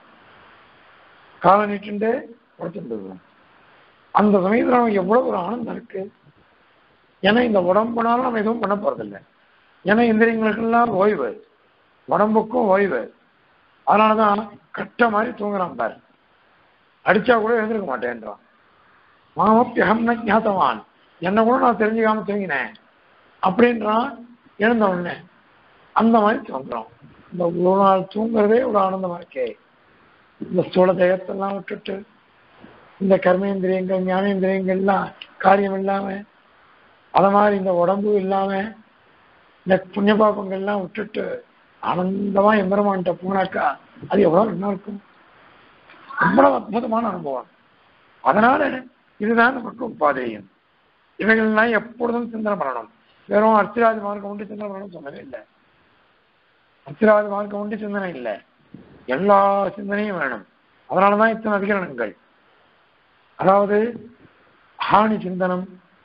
காலை நீட்டுண்டு படுத்துட்டு வருவோம் அந்த சமயத்துல நமக்கு எவ்வளவு ஒரு ஆனந்தம் இருக்கு ஏன்னா இந்த உடம்புனால நம்ம எதுவும் பண்ண போறதில்லை ஏன்னா இந்திரியங்களுக்கெல்லாம் ஓய்வு உடம்புக்கும் ஓய்வு அதனாலதான் கட்ட மாதிரி தூங்குறான் பாரு அடிச்சா கூட எழுந்திருக்க மாட்டேன்றான் மாமப்பியகம் ஞாத்தவான் என்ன கூட நான் தெரிஞ்சுக்காம தூங்கினேன் அப்படின்றான் எழுந்த உடனே அந்த மாதிரி தூங்குறோம் இந்த ஒரு நாள் தூங்குறதே ஒரு ஆனந்தமா இருக்கே இந்த ஸ்தூல தேகத்தெல்லாம் விட்டுட்டு இந்த கர்மேந்திரியங்கள் ஞானேந்திரியங்கள்லாம் காரியம் இல்லாம அத மாதிரி இந்த உடம்பு இல்லாம இந்த புண்ணிய பாபங்கள்லாம் விட்டுட்டு ஆனந்தமா எம்பெருமான்கிட்ட போனாக்கா அது எவ்வளவு நல்லா இருக்கும் அவ்வளவு அற்புதமான அனுபவம் அதனால இதுதான் நமக்கு உபாதேயம் இவைகள்லாம் எப்பொழுதும் சிந்தனை பண்ணணும் வெறும் அர்த்திராஜ் மார்க்கம் உண்டு சிந்தனை பண்ணணும் சொன்னதே இல்லை அர்த்திராஜ் மார்க்கம் உண்டு சிந்தனை இல்லை எல்லா சிந்தனையும் வேணும் அதனாலதான் இத்தனை அதிகரணங்கள் அதாவது ஹானி சிந்தனம்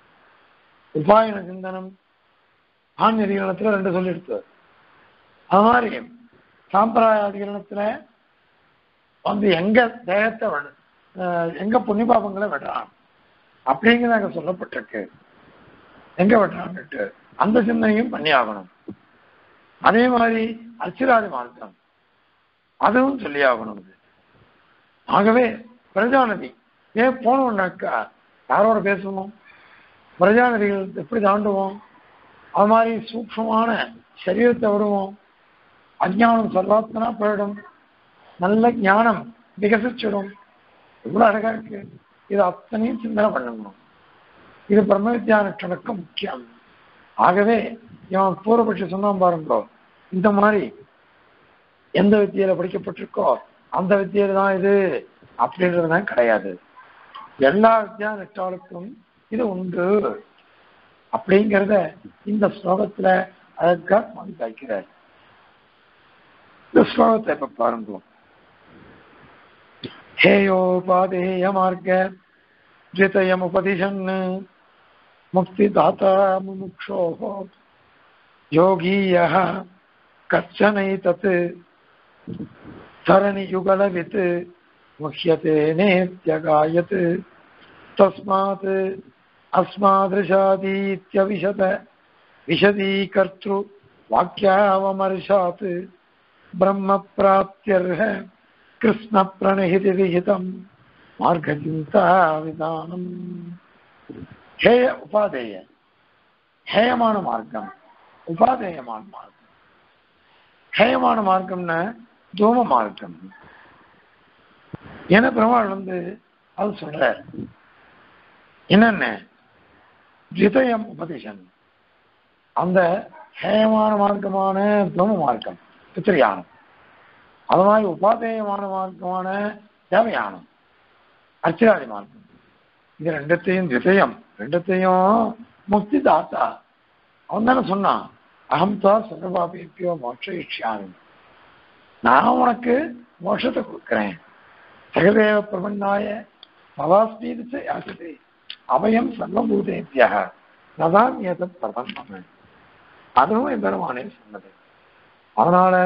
உபாயன சிந்தனம் ஆண் அதிகரணத்துல ரெண்டு சொல்லி எடுத்து அது மாதிரி சாம்பிராய அதிகரணத்துல வந்து எங்க தேகத்தை விட அஹ் எங்க புண்ணிய பாபங்களை விடுறான் அப்படிங்கிறது அங்க சொல்லப்பட்டிருக்கு எங்க விடுறான்னுட்டு அந்த சிந்தனையும் பண்ணி ஆகணும் அதே மாதிரி அச்சிராதி மார்க்கம் அதுவும் சொல்லி ஆகணும் இது. ஆகவே பிரஜாநதி ஏன் போனோம்னாக்கா யாரோட பேசணும் பிரஜாநதிகள் எப்படி தாண்டுவோம் அது மாதிரி சூக்ஷமான சரீரத்தை விடுவோம் அஜ்ஞானம் சர்வாத்மனா போயிடும் நல்ல ஞானம் விகசிச்சிடும் எவ்வளவு அழகா இருக்கு இது அத்தனையும் சிந்தனை பண்ணணும் இது பிரம்ம வித்யானுக்கு முக்கியம் ஆகவே இவன் பூர்வபட்சி சொன்னான் பாருங்களோ இந்த மாதிரி எந்த வித்தியில படிக்கப்பட்டிருக்கோ அந்த வித்தியில தான் இது அப்படின்றதுதான் கிடையாது எல்லா வித்யா நெட்டாளுக்கும் இது உண்டு அப்படிங்கிறத இந்த ஸ்லோகத்துல அழகா காய்க்கிறார் இந்த ஸ்லோகத்தை இப்ப பாருங்க ஹேயோபாதேய மார்க்க द्वितयमुपदिशन् मुक्तिदाता मुमुक्षोः योगीयः कश्चनैतत् तरणियुगलवित् मुह्यते नेत्यगायत् तस्मात् अस्मादृशादीत्यविशद विशदीकर्तृ वाक्यावमर्शात् ब्रह्मप्राप्त्यर्ह कृष्णप्रणहितिविहितम् மார்கசிந்தா விதானம் ஹேய உபாதேய ஹேயமான மார்க்கம் உபாதேயமான மார்க்கம் ஹேயமான மார்க்கம்னா தூம மார்க்கம் என பெருமாள் வந்து அது சொல்றார் என்னென்ன ஜிதயம் உபதேசம் அந்த ஹேயமான மார்க்கமான தூம மார்க்கம் பித்திரியானம் அது மாதிரி உபாதேயமான மார்க்கமான தேவயானம் அர்ச்சிராதி மார்க்கம் இது ரெண்டத்தையும் திசையம் ரெண்டத்தையும் முக்தி தாத்தா அவன் தானே சொன்னான் அகம் தான் சர்வபாபியோ மோட்சயிஷ்யாமி நான் உனக்கு மோட்சத்தை கொடுக்கிறேன் சகதேவ பிரபன்னாய பவாஸ்மீதிச்ச யாசதே அபயம் சர்வபூதேத்தியா நதான் ஏதத் பிரபந்தம் அதுவும் எம்பெருமானே சொன்னது அதனால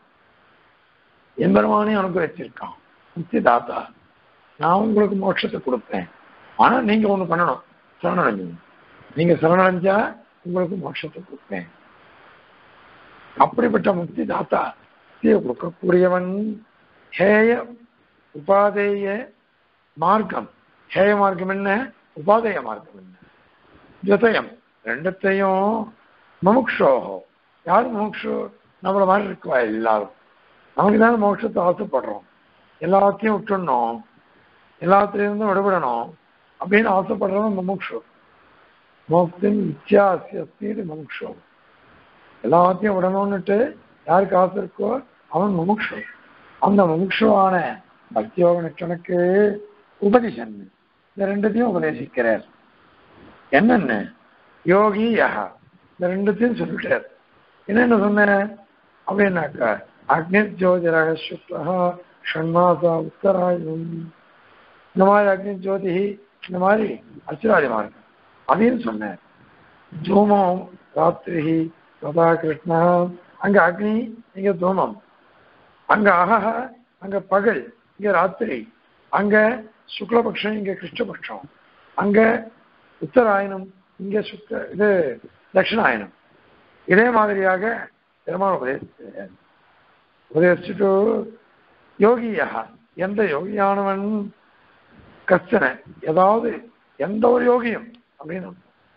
எம்பெருமானே அனுகிரகிச்சிருக்கான் முக்தி தாத்தா நான் உங்களுக்கு மோட்சத்தை கொடுப்பேன் ஆனா நீங்க ஒண்ணு பண்ணணும் சரணடைஞ்சுங்க நீங்க சரணடைஞ்சா உங்களுக்கு மோட்சத்தை கொடுப்பேன் அப்படிப்பட்ட முக்தி தாத்தா முக்தியை கொடுக்கக்கூடியவன் ஹேய உபாதேய மார்க்கம் ஹேய மார்க்கம் என்ன உபாதேய மார்க்கம் என்ன ஜதயம் ரெண்டத்தையும் முமுக்ஷோகோ யார் முமுக்ஷு நம்மள மாதிரி இருக்குவா எல்லாரும் நமக்கு தானே மோட்சத்தை ஆசைப்படுறோம் எல்லாத்தையும் விட்டுடணும் எல்லாத்திலிருந்தும் விடுபடணும் அப்படின்னு ஆசைப்படுறவன் முமுக்ஷு மோக்தின் இத்தியாசி அஸ்தி முமுக்ஷு எல்லாத்தையும் விடணும்னுட்டு யாருக்கு ஆசை இருக்கோ அவன் முமுக்ஷு அந்த முமுக்ஷுவான பக்தியோக நிச்சனுக்கு உபதிஷன் இந்த ரெண்டுத்தையும் உபதேசிக்கிறார் என்னென்ன யோகி யஹா இந்த ரெண்டுத்தையும் சொல்லிட்டார் என்னென்ன சொன்ன அப்படின்னாக்கா அக்னி ஜோதிரக சுக்லா ஷண்மாசா உத்தராயணம் இந்த மாதிரி அக்னி ஜோதி இந்த மாதிரி அச்சுராதி மார்க்கம் அதையும் சொன்னேன் தூமம் ராத்திரி சதா கிருஷ்ணா அங்க அக்னி இங்க தூமம் அங்க அகஹ அங்க பகல் இங்க ராத்திரி அங்க சுக்லபக்ஷம் இங்க கிருஷ்ணபக்ஷம் அங்க உத்தராயணம் இங்க சுக்க இது தட்சிணாயனம் இதே மாதிரியாக பெருமாள் உபதேசித்தார் உபதேசிச்சுட்டு யோகியா எந்த யோகியானவன் கஷ்டன ஏதாவது எந்த ஒரு யோகியும் அப்படின்னு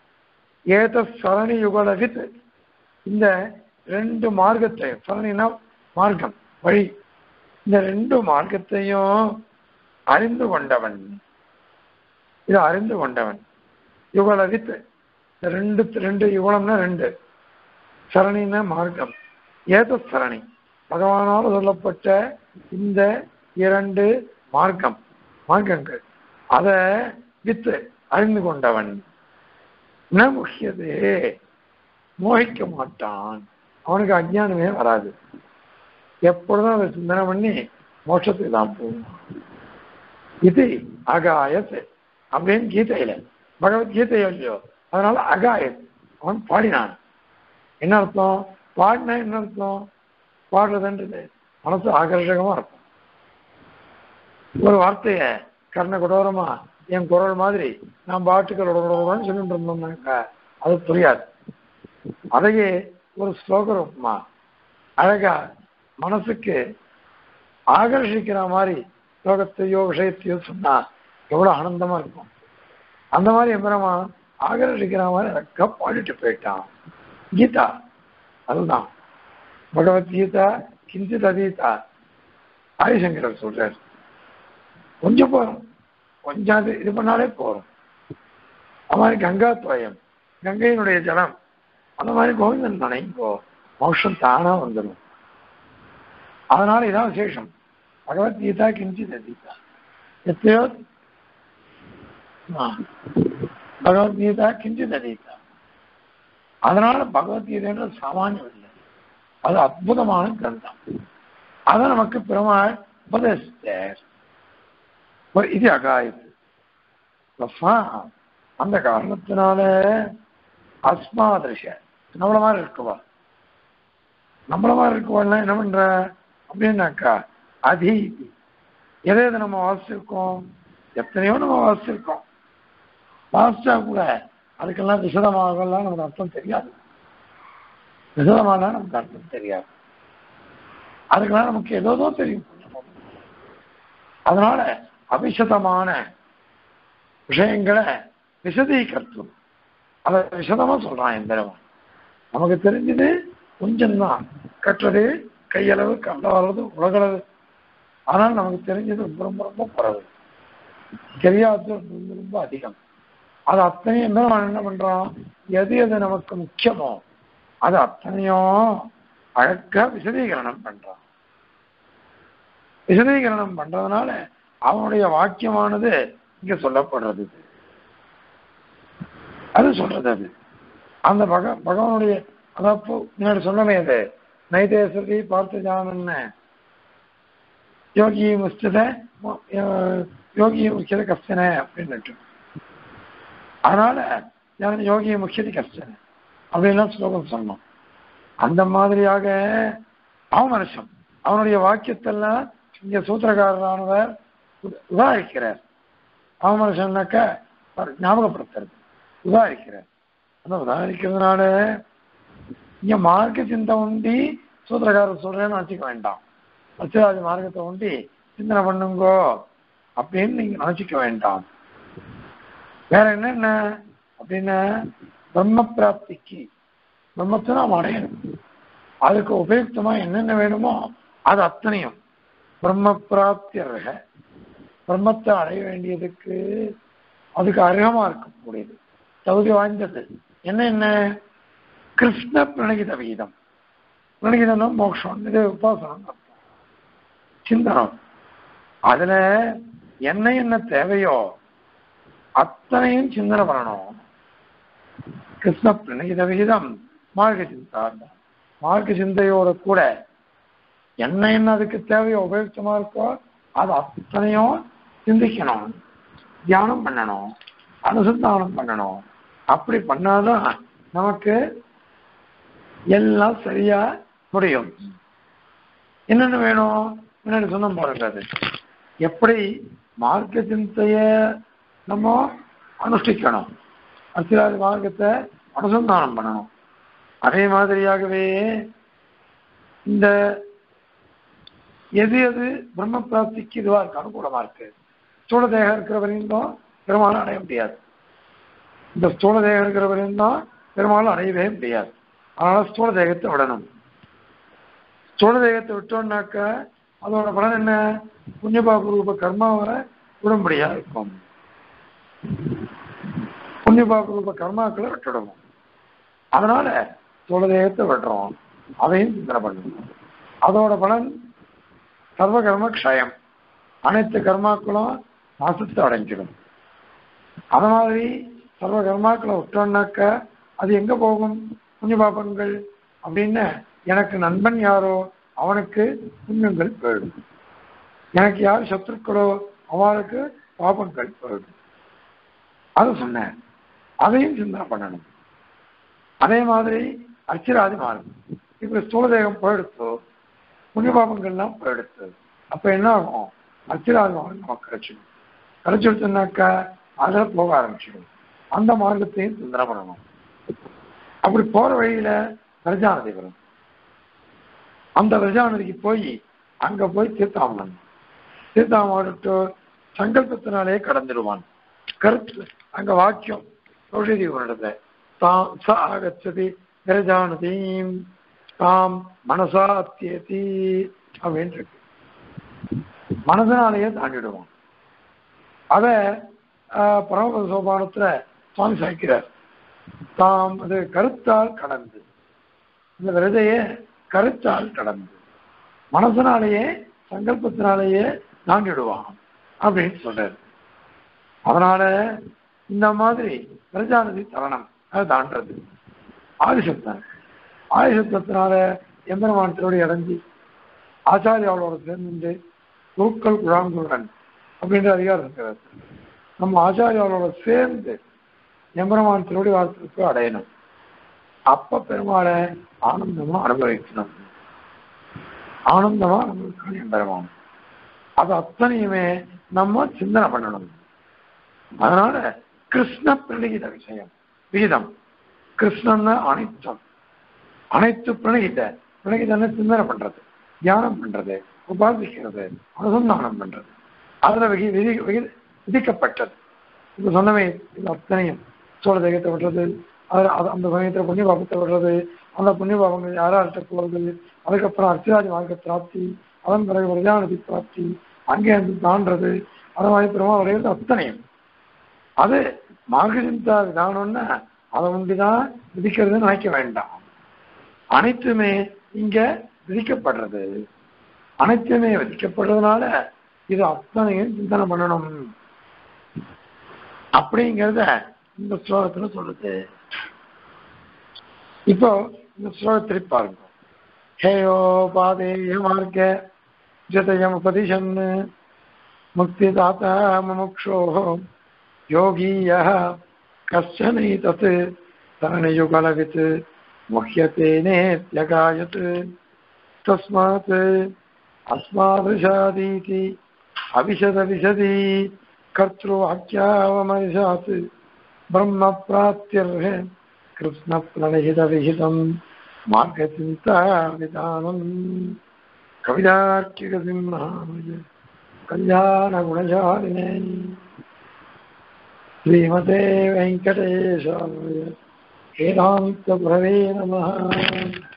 ஏத சரணி யுகலவித் இந்த ரெண்டு மார்க்கத்தையும் சரணினா மார்க்கம் வழி இந்த ரெண்டு மார்க்கத்தையும் அறிந்து கொண்டவன் இது அறிந்து கொண்டவன் யுகலவித் இந்த ரெண்டு ரெண்டு யுகலம்னா ரெண்டு சரணின்னா மார்க்கம் ஏத சரணி பகவானால் சொல்லப்பட்ட இந்த இரண்டு மார்க்கம் மார்க்கங்கள் அதை வித்து அறிந்து கொண்டவன் ந முக்கியதே மோகிக்க மாட்டான் அவனுக்கு அஜ்ஞானமே வராது எப்பொழுதும் அதை சிந்தனை பண்ணி மோட்சத்துக்கு தான் போவான் இது அகாயத் அப்படின்னு கீதையில பகவத்கீதையோ இல்லையோ அதனால அகாயத் அவன் பாடினான் என்ன அர்த்தம் பாடினா என்ன அர்த்தம் பாடுறதுன்றது மனசு ஆகர்ஷகமா இருக்கும் ஒரு வார்த்தைய கர்ண கொடோரமா என் குரல் மாதிரி நான் பாட்டுக்களோட சொல்லிட்டு இருந்தோம்னாக்கா அது புரியாது அதையே ஒரு ஸ்லோக ரூபமா அழகா மனசுக்கு ஆகர்ஷிக்கிற மாதிரி ஸ்லோகத்தையோ விஷயத்தையோ சொன்னா எவ்வளவு ஆனந்தமா இருக்கும் அந்த மாதிரி எம்பரமா ஆகர்ஷிக்கிற மாதிரி அழகா பாடிட்டு போயிட்டான் கீதா அதுதான் பகவத்கீதா கிஞ்சித் அதீதா ஆதிசங்கரர் சொல்றார் கொஞ்சம் போறோம் கொஞ்சம் அது இது பண்ணாலே போறோம் அது மாதிரி கங்கா துவயம் கங்கையினுடைய ஜலம் அந்த மாதிரி கோவிந்தன் நினைங்கோ மோஷம் தானா வந்துடும் அதனால இதான் விசேஷம் பகவத்கீதா கிஞ்சித் அதீதா எத்தையோ ஆ, பகவத்கீதா கிஞ்சித் அதீதா அதனால பகவத்கீதைன்ற சாமானியம் இல்லை அது அற்புதமான கிரந்தம் அதை நமக்கு பெருமாள் உபதேசித்தார் ஒரு இது அகாயத்து ரஃபா, அந்த காரணத்தினால அஸ்மாதிருஷ நம்மள மாதிரி இருக்குவா நம்மள மாதிரி இருக்குவாள்லாம் என்ன பண்ற அப்படின்னாக்கா அதி எதை எதை நம்ம வாசிச்சிருக்கோம் எத்தனையோ நம்ம வாசிச்சிருக்கோம் வாசிச்சா கூட அதுக்கெல்லாம் விசதமாகலாம் நமக்கு அர்த்தம் தெரியாது விசதமாக நமக்கு அர்த்தம் தெரியாது அதுக்கெல்லாம் நமக்கு ஏதோ தெரியும் அதனால அபிஷதமான விஷயங்களை விசதீகரித்தும் அதை விசதமா சொல்றான் எந்திரவன் நமக்கு தெரிஞ்சது கொஞ்சம்தான் கட்டுறது கையளவு கண்டளவு உலகளவு ஆனால் நமக்கு தெரிஞ்சது ரொம்ப ரொம்ப ரொம்ப குறைவு தெரியாதது ரொம்ப ரொம்ப அதிகம் அது அத்தனையும் தான் என்ன பண்றோம் எது எது நமக்கு முக்கியமோ அது அத்தனையும் அழகா விசதீகரணம் பண்றான் விசதீகரணம் பண்றதுனால அவனுடைய வாக்கியமானது இங்க சொல்லப்படுறது அது சொல்றது அது அந்த பக பகவானுடைய அதாவது முன்னாடி சொன்னமே அது நைதேசதி பார்த்து ஜானன்னு யோகி முஸ்தித யோகி முக்கியத கஷ்டன அப்படின்னுட்டு அதனால ஞான யோகி முக்கியது கஷ்டன அப்படின்லாம் ஸ்லோகம் சொன்னோம் அந்த மாதிரியாக அவன் மனுஷன் அவனுடைய வாக்கியத்தெல்லாம் இங்க சூத்திரக்காரரானவர் உதாரிக்கிறார் அவன் மனுஷன்னாக்க ஞாபகப்படுத்துறது உதாரிக்கிறார் அந்த உதாரிக்கிறதுனால இங்க மார்க்க சிந்தை உண்டி சூத்திரக்காரர் சொல்றேன்னு வச்சுக்க வேண்டாம் அச்சராஜ மார்க்கத்தை உண்டி சிந்தனை பண்ணுங்கோ அப்படின்னு நீங்க நினைச்சிக்க வேண்டாம் வேற என்னென்ன அப்படின்னா பிரம்ம பிராப்திக்கு பிரம்மத்தை நாம் அடையணும் அதுக்கு உபயுக்தமா என்னென்ன வேணுமோ அது அத்தனையும் பிரம்ம பிராப்தியர்க பிரம்மத்தை அடைய வேண்டியதுக்கு அதுக்கு அருகமா இருக்கக்கூடியது தகுதி வாய்ந்தது என்ன என்ன கிருஷ்ண பிரணகித விகிதம் பிரணகிதம்னா மோட்சம் இது உபாசனம் அர்த்தம் சிந்தனம் அதுல என்ன என்ன தேவையோ அத்தனையும் சிந்தனை பண்ணணும் கிருஷ்ண பிரணகித விகிதம் மார்க்க சிந்தா மார்க்க சிந்தையோட கூட என்ன என்ன அதுக்கு தேவையோ உபயுக்தமா இருக்கோ அது அத்தனையும் சிந்திக்கணும் தியானம் பண்ணணும் அனுசந்தானம் பண்ணணும் அப்படி பண்ணாதான் நமக்கு எல்லாம் சரியா முடியும் என்னென்ன வேணும் முன்னாடி சொன்ன பாருங்க அது எப்படி மார்க்க சிந்தைய நம்ம அனுஷ்டிக்கணும் அத்திராதி மார்க்கத்தை அனுசந்தானம் பண்ணணும் அதே மாதிரியாகவே இந்த எது எது பிரம்ம பிராப்திக்கு இதுவா இருக்கு அனுகூலமா இருக்கு ஸ்தூல தேகம் இருக்கிற வரையும் தான் பெருமாள் அடைய முடியாது இந்த ஸ்தூல தேகம் இருக்கிற வரையும் தான் பெருமாள் அடையவே முடியாது அதனால ஸ்தூல தேகத்தை விடணும் ஸ்தூல தேகத்தை விட்டோம்னாக்க அதோட பலன் என்ன புண்ணியபாபு ரூப கர்மாவை விடும்படியா இருக்கும் புண்ணியபாபு ரூப கர்மாக்களை விட்டுடுவோம் அதனால ஸ்தூல தேகத்தை விடுறோம் அதையும் சிந்தனை பண்ணணும் அதோட பலன் சர்வ கர்ம க்ஷயம் அனைத்து கர்மாக்களும் நாசத்தை அடைஞ்சிடும் அது மாதிரி சர்வ கர்மாக்களை விட்டோம்னாக்க அது எங்க போகும் புண்ணிய பாபங்கள் அப்படின்னு எனக்கு நண்பன் யாரோ அவனுக்கு புண்ணியங்கள் போயிடும் எனக்கு யார் சத்துருக்களோ அவளுக்கு பாபங்கள் போயிடும் அது சொன்னேன் அதையும் சிந்தனை பண்ணணும் அதே மாதிரி அச்சிராதி மாறும் இப்ப ஸ்தூலதேகம் போயிடுத்தோ புண்ணிய பாபங்கள்லாம் போயிடுத்து அப்ப என்ன ஆகும் அச்சிராதி மார்க்கம் நமக்கு கிடைச்சிடும் கிடைச்சிடுச்சுனாக்கா அதில் போக ஆரம்பிச்சிடும் அந்த மார்க்கத்தையும் சிந்தனை பண்ணணும் அப்படி போற வழியில பிரஜாநதி வரும் அந்த பிரஜாநதிக்கு போய் அங்க போய் தீர்த்தாமன் தீர்த்தாமட்டு சங்கல்பத்தினாலே கடந்துடுவான் கருத்து அங்க வாக்கியம் கௌஷதி வருடத்தை தாம் ச ஆகச்சதி விரஜானதீம் தாம் மனசா அத்தியதி அப்படின்னு இருக்கு மனசனாலேயே தாண்டிடுவான் அத பரமபத சோபானத்துல சுவாமி சாய்க்கிறார் தாம் அது கருத்தால் கடந்து இந்த விரதைய கருத்தால் கடந்து மனசனாலேயே சங்கல்பத்தினாலேயே தாண்டிடுவான் அப்படின்னு சொல்றாரு அதனால இந்த மாதிரி பிரஜாநதி தரணம் அதை தாண்டது ஆதிசப்தம் ஆதிசப்தத்தினால எம்பெருமான் திருவடி அடைஞ்சி ஆச்சாரியாவோட சேர்ந்து குருக்கள் குழாங்குடன் அப்படின்ற அதிகாரம் இருக்கிறது நம்ம ஆச்சாரியாவோட சேர்ந்து எம்பெருமான் திருவடி வாரத்திற்கு அடையணும் அப்ப பெருமாளை ஆனந்தமா அனுபவிக்கணும் ஆனந்தமா நம்மளுக்கு எம்பெருமான் அது அத்தனையுமே நம்ம சிந்தனை பண்ணணும் அதனால கிருஷ்ண பிரணகித விஷயம் விகிதம் கிருஷ்ணன் அனைத்தும் அனைத்து பிரணகித பிரணகிதன்னு சிந்தனை பண்றது தியானம் பண்றது உபாசிக்கிறது அனுசந்தானம் பண்றது அதுல விதி விதி விதி- விதிக்கப்பட்டது இப்ப சொன்னவே இது அத்தனையும் சோழ தேகத்தை விடுறது அது அது அந்த சமயத்துல புண்ணிய பாபத்தை விடுறது அந்த புண்ணிய பாபங்கள் யாரார்கிட்ட போறது அதுக்கப்புறம் அர்ச்சராஜ மார்க்க பிராப்தி அதன் பிறகு பிரஜாநதி பிராப்தி அங்கே இருந்து தாண்டது அது மாதிரி பெருமாள் அடைகிறது அத்தனையும் அது மார்கசிந்தா விதானம்னா அதை ஒன்றுதான் விதிக்கிறதுன்னு நினைக்க வேண்டாம் அனைத்துமே இங்க விதிக்கப்படுறது அனைத்துமே விதிக்கப்படுறதுனால இது அத்தனையும் சிந்தனை பண்ணணும் அப்படிங்கிறத இந்த ஸ்லோகத்துல சொல்லுது இப்போ இந்த ஸ்லோகத்தை பாருங்க ஹேயோபாதேய மார்க்க ஜதயமுபதிஷன் முக்திதாத்தா முமுक्षोः योगीयः कश्चनैतत् तरणयुगलवित् मुह्यते नेत्यगायत् तस्मात् अस्मादृशादीति अविशदविशदी कर्तृवाक्यावमर्शात् ब्रह्मप्राप्तिर्ह कृष्णप्रणहितविहितं मार्गचिन्ताविधानम् कविदार्किकसिंहाय कल्याणगुणशालिने श्रीमते वेङ्कटेशाय वेदान्तप्रवे नमः